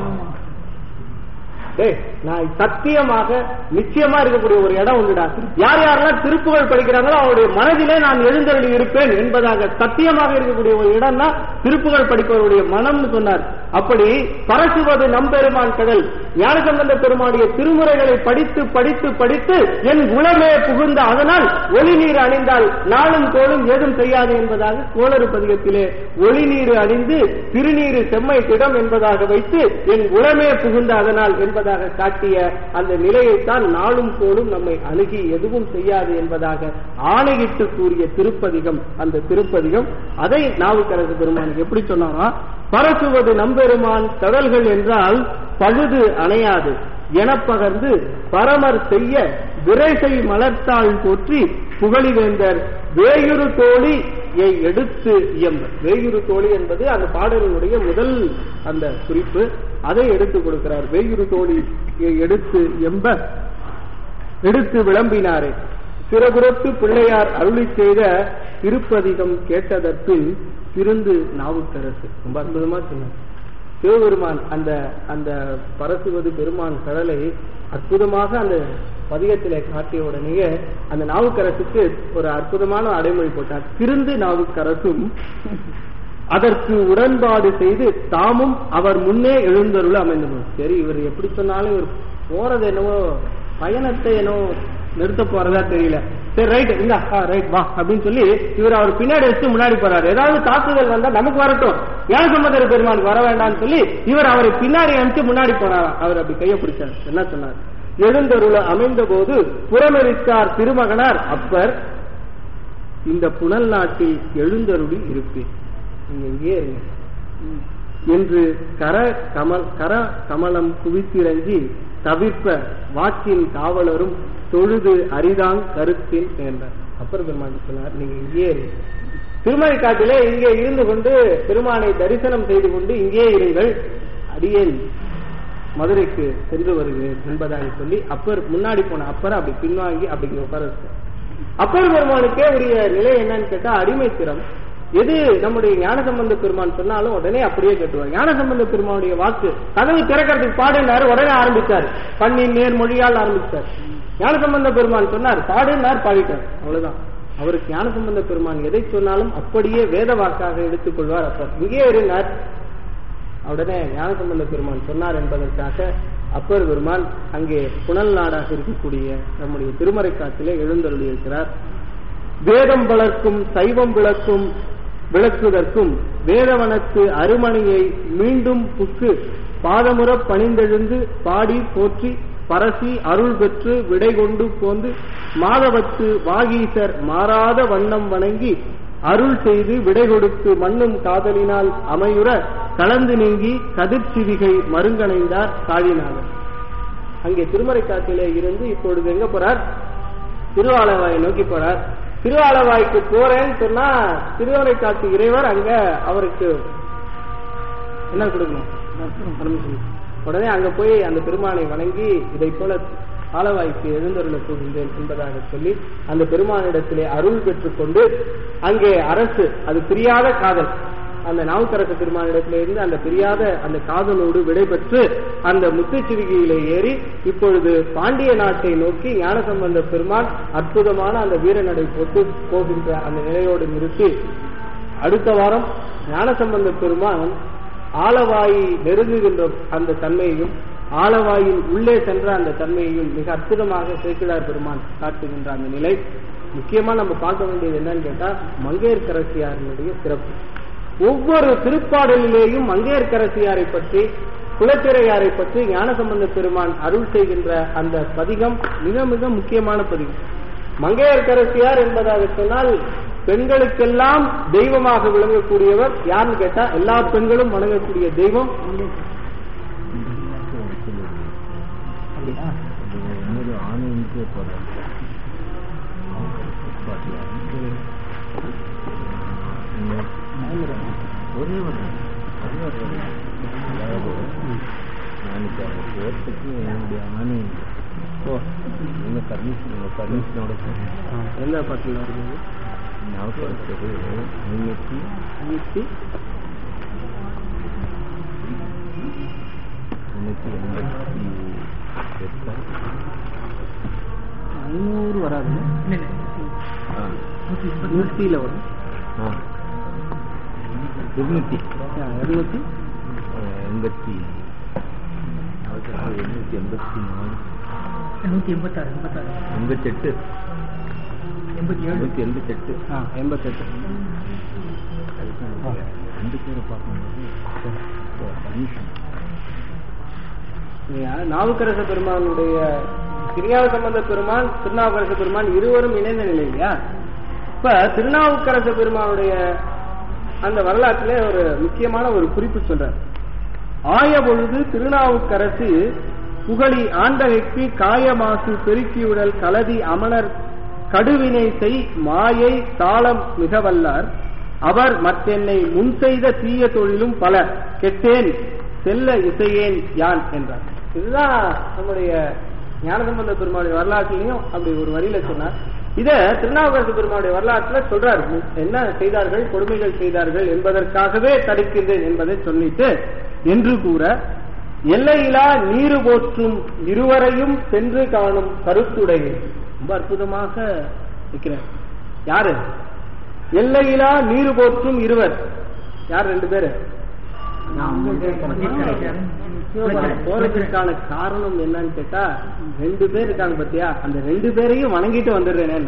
S1: டேய், நான் சத்தியமாக நிச்சயமா இருக்கக்கூடிய ஒரு இடம் உண்டுடா யார் யாரெல்லாம் திருப்புகழ் படிக்கிறாங்களோ அவருடைய மனதிலே நான் எழுந்தருளி இருப்பேன் என்பதாக சத்தியமாக இருக்கக்கூடிய ஒரு இடம் தான் திருப்புகழ் படிப்பவருடைய மனம்னு சொன்னார் அப்படி பரசுவது நம்பெருமான் கடல் ஞானசம்பந்த பெருமானுடைய திருமுறைகளை படித்து படித்து படித்து என் உளமே புகுந்த அதனால் ஒளி நீர் அணிந்தால் நாளும் கோளும் ஏதும் செய்யாது என்பதாக கோளறு பதிகத்திலே ஒளி நீர் அணிந்து திருநீரு செம்மை திடம் என்பதாக வைத்து என் உளமே புகுந்த அதனால் என்பதாக காட்டிய அந்த நிலையைத்தான் நாளும் கோளும் நம்மை அணுகி எதுவும் செய்யாது என்பதாக ஆணையிட்டு கூறிய திருப்பதிகம் அந்த திருப்பதிகம் அதை நாவுக்கரசு பெருமானுக்கு எப்படி சொன்னாரா பரசுவது நம்பெருமான் கடல்கள் என்றால் பழுது அணையாது எனப்பகர்ந்து பரமர் செய்ய விரைசை மலர்த்தாள் போற்றி புகழிவேந்தர் வேயுறு தோழி எடுத்து இயம்ப வேயுறு தோழி என்பது அந்த பாடலினுடைய முதல் அந்த குறிப்பு அதை எடுத்து கொடுக்கிறார் வேயுறு தோழி எடுத்து எம்ப எடுத்து விளம்பினாரே சிறபுறத்து பிள்ளையார் அருளி செய்த திருப்பதிகம் கேட்டதற்பின் திருந்து நாவுக்கரசு ரொம்ப அற்புதமா சொன்னார் சிவபெருமான் அந்த அந்த பரசுவது பெருமான் கடலை அற்புதமாக அந்த பதிகத்திலே காட்டிய உடனேயே அந்த நாவுக்கரசுக்கு ஒரு அற்புதமான அடைமொழி போட்டார் திருந்து நாவுக்கரசும் அதற்கு உடன்பாடு செய்து தாமும் அவர் முன்னே எழுந்தருள் அமைந்தனர் சரி இவர் எப்படி சொன்னாலும் இவர் போறது என்னவோ பயணத்தை ஏனோ நிறுத்த போறதா தெரியல சரி ரைட் இந்த ரைட் வா அப்படின்னு சொல்லி இவர் அவர் பின்னாடி வச்சு முன்னாடி போறாரு ஏதாவது தாக்குதல் வந்தா நமக்கு வரட்டும் ஞானசம்பந்தர் பெருமானுக்கு வர வேண்டாம்னு சொல்லி இவர் அவரை பின்னாடி அனுப்பிச்சு முன்னாடி போனாராம் அவர் அப்படி கையை பிடிச்சார் என்ன சொன்னார் எழுந்தருள அமைந்த போது புறமெரித்தார் திருமகனார் அப்பர் இந்த புனல் நாட்டில் எழுந்தருளி இருப்பேன் நீங்க இங்கே இருங்க என்று கர கமல் கர கமலம் குவித்திறங்கி தவிர்ப்ப வாக்கின் காவலரும் தொழுது அரிதாங் கருத்தின் என்றார் அப்பர் பெருமான் சொன்னார் நீங்க இங்கே இருங்க திருமலை காட்டிலே இங்கே இருந்து கொண்டு பெருமானை தரிசனம் செய்து கொண்டு இங்கே இருங்கள் அடியேன் மதுரைக்கு சென்று வருகிறேன் என்பதாக சொல்லி அப்பர் முன்னாடி போன அப்பர் அப்படி பின்வாங்கி அப்படி உட்கார வச்சார். அப்பர் பெருமானுக்கே உரிய நிலை என்னன்னு கேட்டா அடிமைத்திறம் எது நம்முடைய ஞானசம்பந்த பெருமான் சொன்னாலும் உடனே அப்படியே கேட்டுவார் ஞானசம்பந்த பெருமானுடைய வாக்கு கதவு திறக்கிறதுக்கு பாடினாரு உடனே ஆரம்பிச்சார் பண்ணின் நேர்மொழியால் ஆரம்பிச்சார் ஞானசம்பந்த பெருமான் சொன்னார் பாடினார் பாடிட்டார் அவ்வளவுதான் அவருக்கு ஞானசம்பந்த பெருமான் எதை சொன்னாலும் அப்படியே வேத வாக்காக எடுத்துக்கொள்வார் அப்பர் இங்கே இருந்தார் உடனே ஞானசம்பந்த பெருமான் சொன்னார் என்பதற்காக அப்பர் பெருமான் அங்கே புனல் நாடாக இருக்கக்கூடிய நம்முடைய திருமறை காட்டிலே எழுந்தருளி இருக்கிறார் வேதம் வளர்க்கும் சைவம் விளக்கும் விளக்குவதற்கும் வேதவனத்து அருமணியை மீண்டும் புக்கு பாதமுற பணிந்தெழுந்து பாடி போற்றி பரசி அருள் பெற்று விடை கொண்டு போந்து மாதவத்து வாகீசர் மாறாத வண்ணம் வணங்கி அருள் செய்து விடை கொடுத்து மண்ணும் காதலினால் அமையுற கலந்து நீங்கி கதிர்ச்சிவிகை மருங்கணைந்தார் காழிநாதர் அங்கே திருமறை காட்டிலே இருந்து இப்பொழுது எங்க போறார் திருவாலவாயை நோக்கி போறார் திருவாலவாய்க்கு போறேன்னு சொன்னா திருவரை காட்டு இறைவர் அங்க அவருக்கு என்ன கொடுக்கணும் permission. உடனே அங்க போய் அந்த பெருமானை வணங்கி இதை போல ஆலவாய்க்கு எழுந்தருள போகின்றேன் என்பதாக சொல்லி அந்த பெருமானிடத்திலே அருள் பெற்றுக்கொண்டு அங்கே அரசு அது பிரியாத காதல் அந்த நாவுக்கரசு பெருமானிடத்திலே இருந்து அந்த பிரியாத அந்த காதலோடு விடைபெற்று அந்த முத்துச்சிவிகையிலே ஏறி இப்பொழுது பாண்டிய நாட்டை நோக்கி ஞானசம்பந்த பெருமான் அற்புதமான அந்த வீரநடை போட்டு போகின்ற அந்த நிலையோடு நிறுத்தி அடுத்த வாரம் ஞானசம்பந்த பெருமான் ஆலவாயை நெருங்குகின்ற அந்த தன்மையையும் ஆலவாயின் உள்ளே சென்ற அந்த தன்மையையும் மிக அற்புதமாக சேக்கிழார் பெருமான் காட்டுகின்ற அந்த நிலை முக்கியமா நம்ம பார்க்க வேண்டியது என்னன்னு கேட்டா மங்கையர்கரசியாரினுடைய சிறப்பு ஒவ்வொரு திருப்பாடலிலேயும் மங்கையர்கரசியாரை பற்றி குலச்சிறையாரை பற்றி ஞானசம்பந்த பெருமான் அருள் செய்கின்ற அந்த பதிகம் மிக மிக முக்கியமான பதிகம் மங்கையர்கரசியார் என்பதாக சொன்னால் பெண்களுக்கெல்லாம் தெய்வமாக விளங்கக்கூடியவர் யாருன்னு கேட்டா எல்லா பெண்களும் வணங்கக்கூடிய தெய்வம்
S2: இன்னொரு ஆணையனுக்கே போறேன் ஒரே ஒரு ஒரே ஒரு அதாவது நான் இப்போ போகிறதுக்கு என்னுடைய ஆணையம்
S1: ஓ
S2: நீங்கள் பர்மிஷன் உங்கள் பர்மிஷனோட போகிறேன்
S1: எந்த பாட்டில் வருது
S2: ஞாபகப்படுத்துறது முன்னூற்றி
S1: நூற்றி
S2: முன்னூற்றி எண்பத்தி எட்டு
S1: ஐநூறு வராது
S2: ஆ
S1: நூற்றியில வரும்
S2: ஆ இருநூற்றி
S1: இருநூத்தி
S2: எண்பத்தி எண்ணூற்றி எண்பத்தி நாலு
S3: நூத்தி எண்பத்தாறு எண்பத்தாறு
S2: எண்பத்தெட்டு
S3: எண்பத்தி ஏழு
S2: நூற்றி எண்பத்தெட்டு
S1: ஆ எண்பத்தெட்டு
S2: அதுக்கு ரெண்டு பேரை பார்க்கும்போது பர்மிஷன்
S1: இல்லையா? நாவுக்கரச பெருமானுடைய திருஞான சம்பந்த பெருமான் திருநாவுக்கரச பெருமான் இருவரும் இணைந்த நிலை இல்லையா இப்ப திருநாவுக்கரச பெருமானுடைய அந்த வரலாற்றிலே ஒரு முக்கியமான ஒரு குறிப்பு சொல்றார் ஆய பொழுது திருநாவுக்கரசு புகழி ஆண்டகைக்கு காயமாசு பெருக்கியுடல் கலதி அமணர் கடுவினை செய் மாயை தாளம் மிக வல்லார் அவர் மற்றென்னை முன் செய்த தீய தொழிலும் பல கெட்டேன் செல்ல இசையேன் யான் என்றார் இதுதான் நம்முடைய ஞானசம்பந்த பெருமாளுடைய வரலாற்றிலையும் அப்படி ஒரு வரியில சொன்னார் இத திருநாவுக்கரசு பெருமாளுடைய வரலாற்றுல சொல்றார் என்ன செய்தார்கள் கொடுமைகள் செய்தார்கள் என்பதற்காகவே தடுக்கின்றேன் என்பதை சொல்லிட்டு என்று கூற எல்லையிலா நீரு போற்றும் இருவரையும் சென்று காணும் கருத்துடைய ரொம்ப அற்புதமாக இருக்கிறார் யாரு எல்லையிலா நீரு போற்றும் இருவர் யார் ரெண்டு பேரு சிவபுரம் போறதுக்கான காரணம் என்னன்னு கேட்டா ரெண்டு பேர் இருக்காங்க பாத்தியா அந்த ரெண்டு பேரையும் வணங்கிட்டு வந்துடுறேனே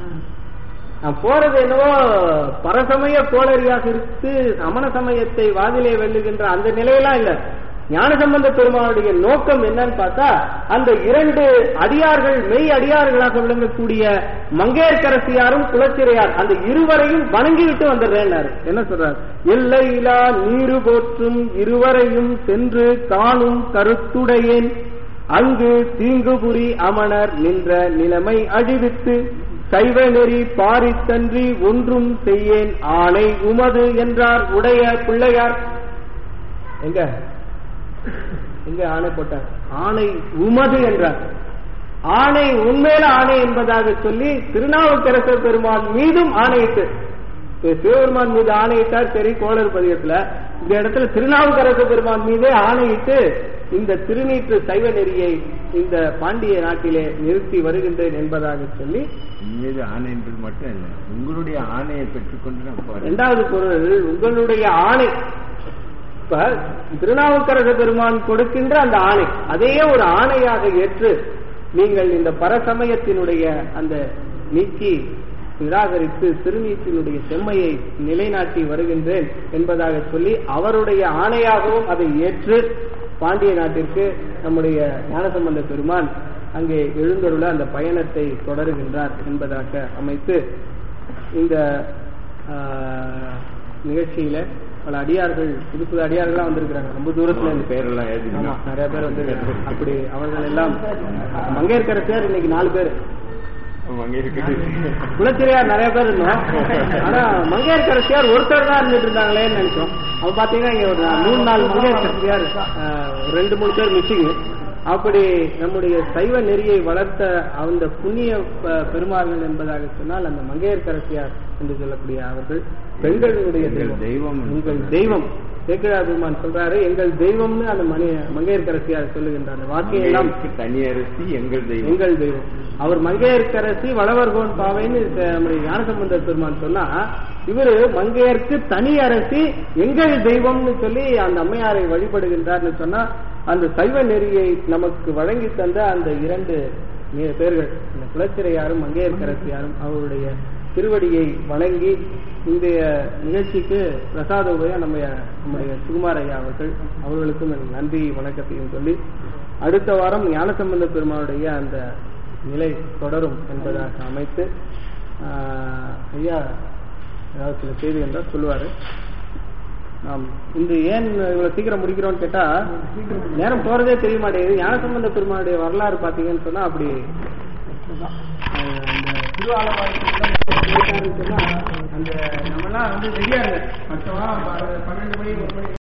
S1: நான் போறது என்னவோ பரசமய கோளரியாக இருந்து சமண சமயத்தை வாதிலே வெல்லுகின்ற அந்த நிலையெல்லாம் இல்ல ஞானசம்பந்த பெருமானுடைய நோக்கம் என்னன்னு பார்த்தா அந்த இரண்டு அடியார்கள் மெய் அடியார்களாக விளங்கக்கூடிய மங்கையர்கரசியாரும் குலச்சிறையார் அந்த இருவரையும் வணங்கிவிட்டு வந்துடுறேன்னாரு என்ன சொல்றாரு எல்லையிலா நீரு போற்றும் இருவரையும் சென்று காணும் கருத்துடையேன் அங்கு தீங்குபுரி அமணர் நின்ற நிலைமை அழிவித்து சைவ நெறி பாரித்தன்றி ஒன்றும் செய்யேன் ஆணை உமது என்றார் உடைய பிள்ளையார் எங்க எங்க ஆணை போட்டார் ஆணை உமது என்றார் ஆணை உண்மையில ஆணை என்பதாக சொல்லி திருநாவுக்கரசர் பெருமான் மீதும் ஆணையிட்டு இப்ப சிவபெருமான் மீது ஆணையிட்டார் சரி கோளர் பதியத்துல இந்த இடத்துல திருநாவுக்கரசர் பெருமான் மீதே ஆணையிட்டு இந்த திருநீற்று சைவ நெறியை இந்த பாண்டிய நாட்டிலே நிறுத்தி வருகின்றேன் என்பதாக சொல்லி
S2: மீது ஆணை என்பது மட்டும் இல்லை உங்களுடைய ஆணையை பெற்றுக்கொண்டு நான் போறேன்
S1: இரண்டாவது பொருள் உங்களுடைய ஆணை இப்ப திருநாவுக்கரச பெருமான் கொடுக்கின்ற அந்த ஆணை அதையே ஒரு ஆணையாக ஏற்று நீங்கள் இந்த பரசமயத்தினுடைய அந்த நீக்கி நிராகரித்து திருநீற்றினுடைய செம்மையை நிலைநாட்டி வருகின்றேன் என்பதாக சொல்லி அவருடைய ஆணையாகவும் அதை ஏற்று பாண்டிய நாட்டிற்கு நம்முடைய ஞானசம்பந்த பெருமான் அங்கே எழுந்தருள அந்த பயணத்தை தொடருகின்றார் என்பதாக அமைத்து இந்த ஆஹ், நிகழ்ச்சியில பல அடியார்கள் புது புது அடியார்கள்லாம் வந்திருக்கிறாங்க ரொம்ப தூரத்துல இருந்து
S2: பேரெல்லாம் எழுதி
S1: ஆமா நிறைய பேர் வந்திருக்காங்க அப்படி அவர்கள் எல்லாம் மங்கையர்கரசியார் இன்னைக்கு நாலு பேர்
S2: அங்கே இருக்குது
S1: குலச்சிறையார் நிறைய பேர் இருந்தோம் ஆனா மங்கையர்கரசியார் ஒருத்தர் தான் இருந்துட்டு இருந்தாங்களேன்னு நினைச்சோம் அவ பாத்தீங்கன்னா இங்க ஒரு மூணு நாலு மங்கையர்கரசியார் ஆஹ், ஒரு ரெண்டு மூணு பேர் மிஸ்ஸிங் அப்படி நம்முடைய சைவ நெறியை வளர்த்த அந்த புண்ணிய ப- பெருமாள்கள் என்பதாக சொன்னால் அந்த மங்கையர்கரசியார் என்று சொல்லக்கூடிய அவர்கள் பெண்களுடைய
S2: எங்கள்
S1: தெய்வம்
S2: தெய்வம்
S1: உங்கள் தெய்வம் சேக்கிழார் பெருமான் சொல்றாரு எங்கள் தெய்வம்னு அந்த மணி மங்கையர்கரசியார் சொல்லுகின்ற அந்த வாக்கியம் எல்லாம்
S2: மங்கையருக்கு தனி அரசி எங்கள் தெய்வம்
S1: எங்கள் தெய்வம் அவர் மங்கையர்க்கரசி வளவர்கோன் பாவைன்னு ச- நம்முடைய ஞானசம்பந்த பெருமான் சொன்னா இவரு மங்கையர்க்கு தனி அரசி எங்கள் தெய்வம்னு சொல்லி அந்த அம்மையாரை வழிபடுகின்றார்னு சொன்னா அந்த சைவ நெறியை நமக்கு வழங்கி தந்த அந்த இரண்டு நே- பேர்கள் அந்த குலச்சிறையாரும் மங்கையர்க்கரசியாரும் அவருடைய திருவடியை வணங்கி இன்றைய நிகழ்ச்சிக்கு பிரசாத உபயம் நம்ம நம்முடைய சுகுமார் ஐயா அவர்கள் அவர்களுக்கும் என் நன்றி வணக்கத்தையும் சொல்லி அடுத்த வாரம் ஞானசம்பந்த பெருமானுடைய அந்த நிலை தொடரும் என்பதாக அமைத்து ஆஹ், ஐயா ஏதாவது சில செய்தி என்றால் சொல்லுவாரு நாம் இந்த ஏன் இவ்வளவு சீக்கிரம் முடிக்கிறோம்னு கேட்டா நேரம் போறதே தெரிய மாட்டேங்குது ஞானசம்பந்த பெருமானுடைய வரலாறு பாத்தீங்கன்னு சொன்னா அப்படி ஆஹ், அந்த திரு ஆலவாய்க்கு சொன்னா அந்த நம்மலாம் வந்து ரெடியா இருங்க அடுத்த வாரம் பன்னெண்டு மணி ஒரு மணி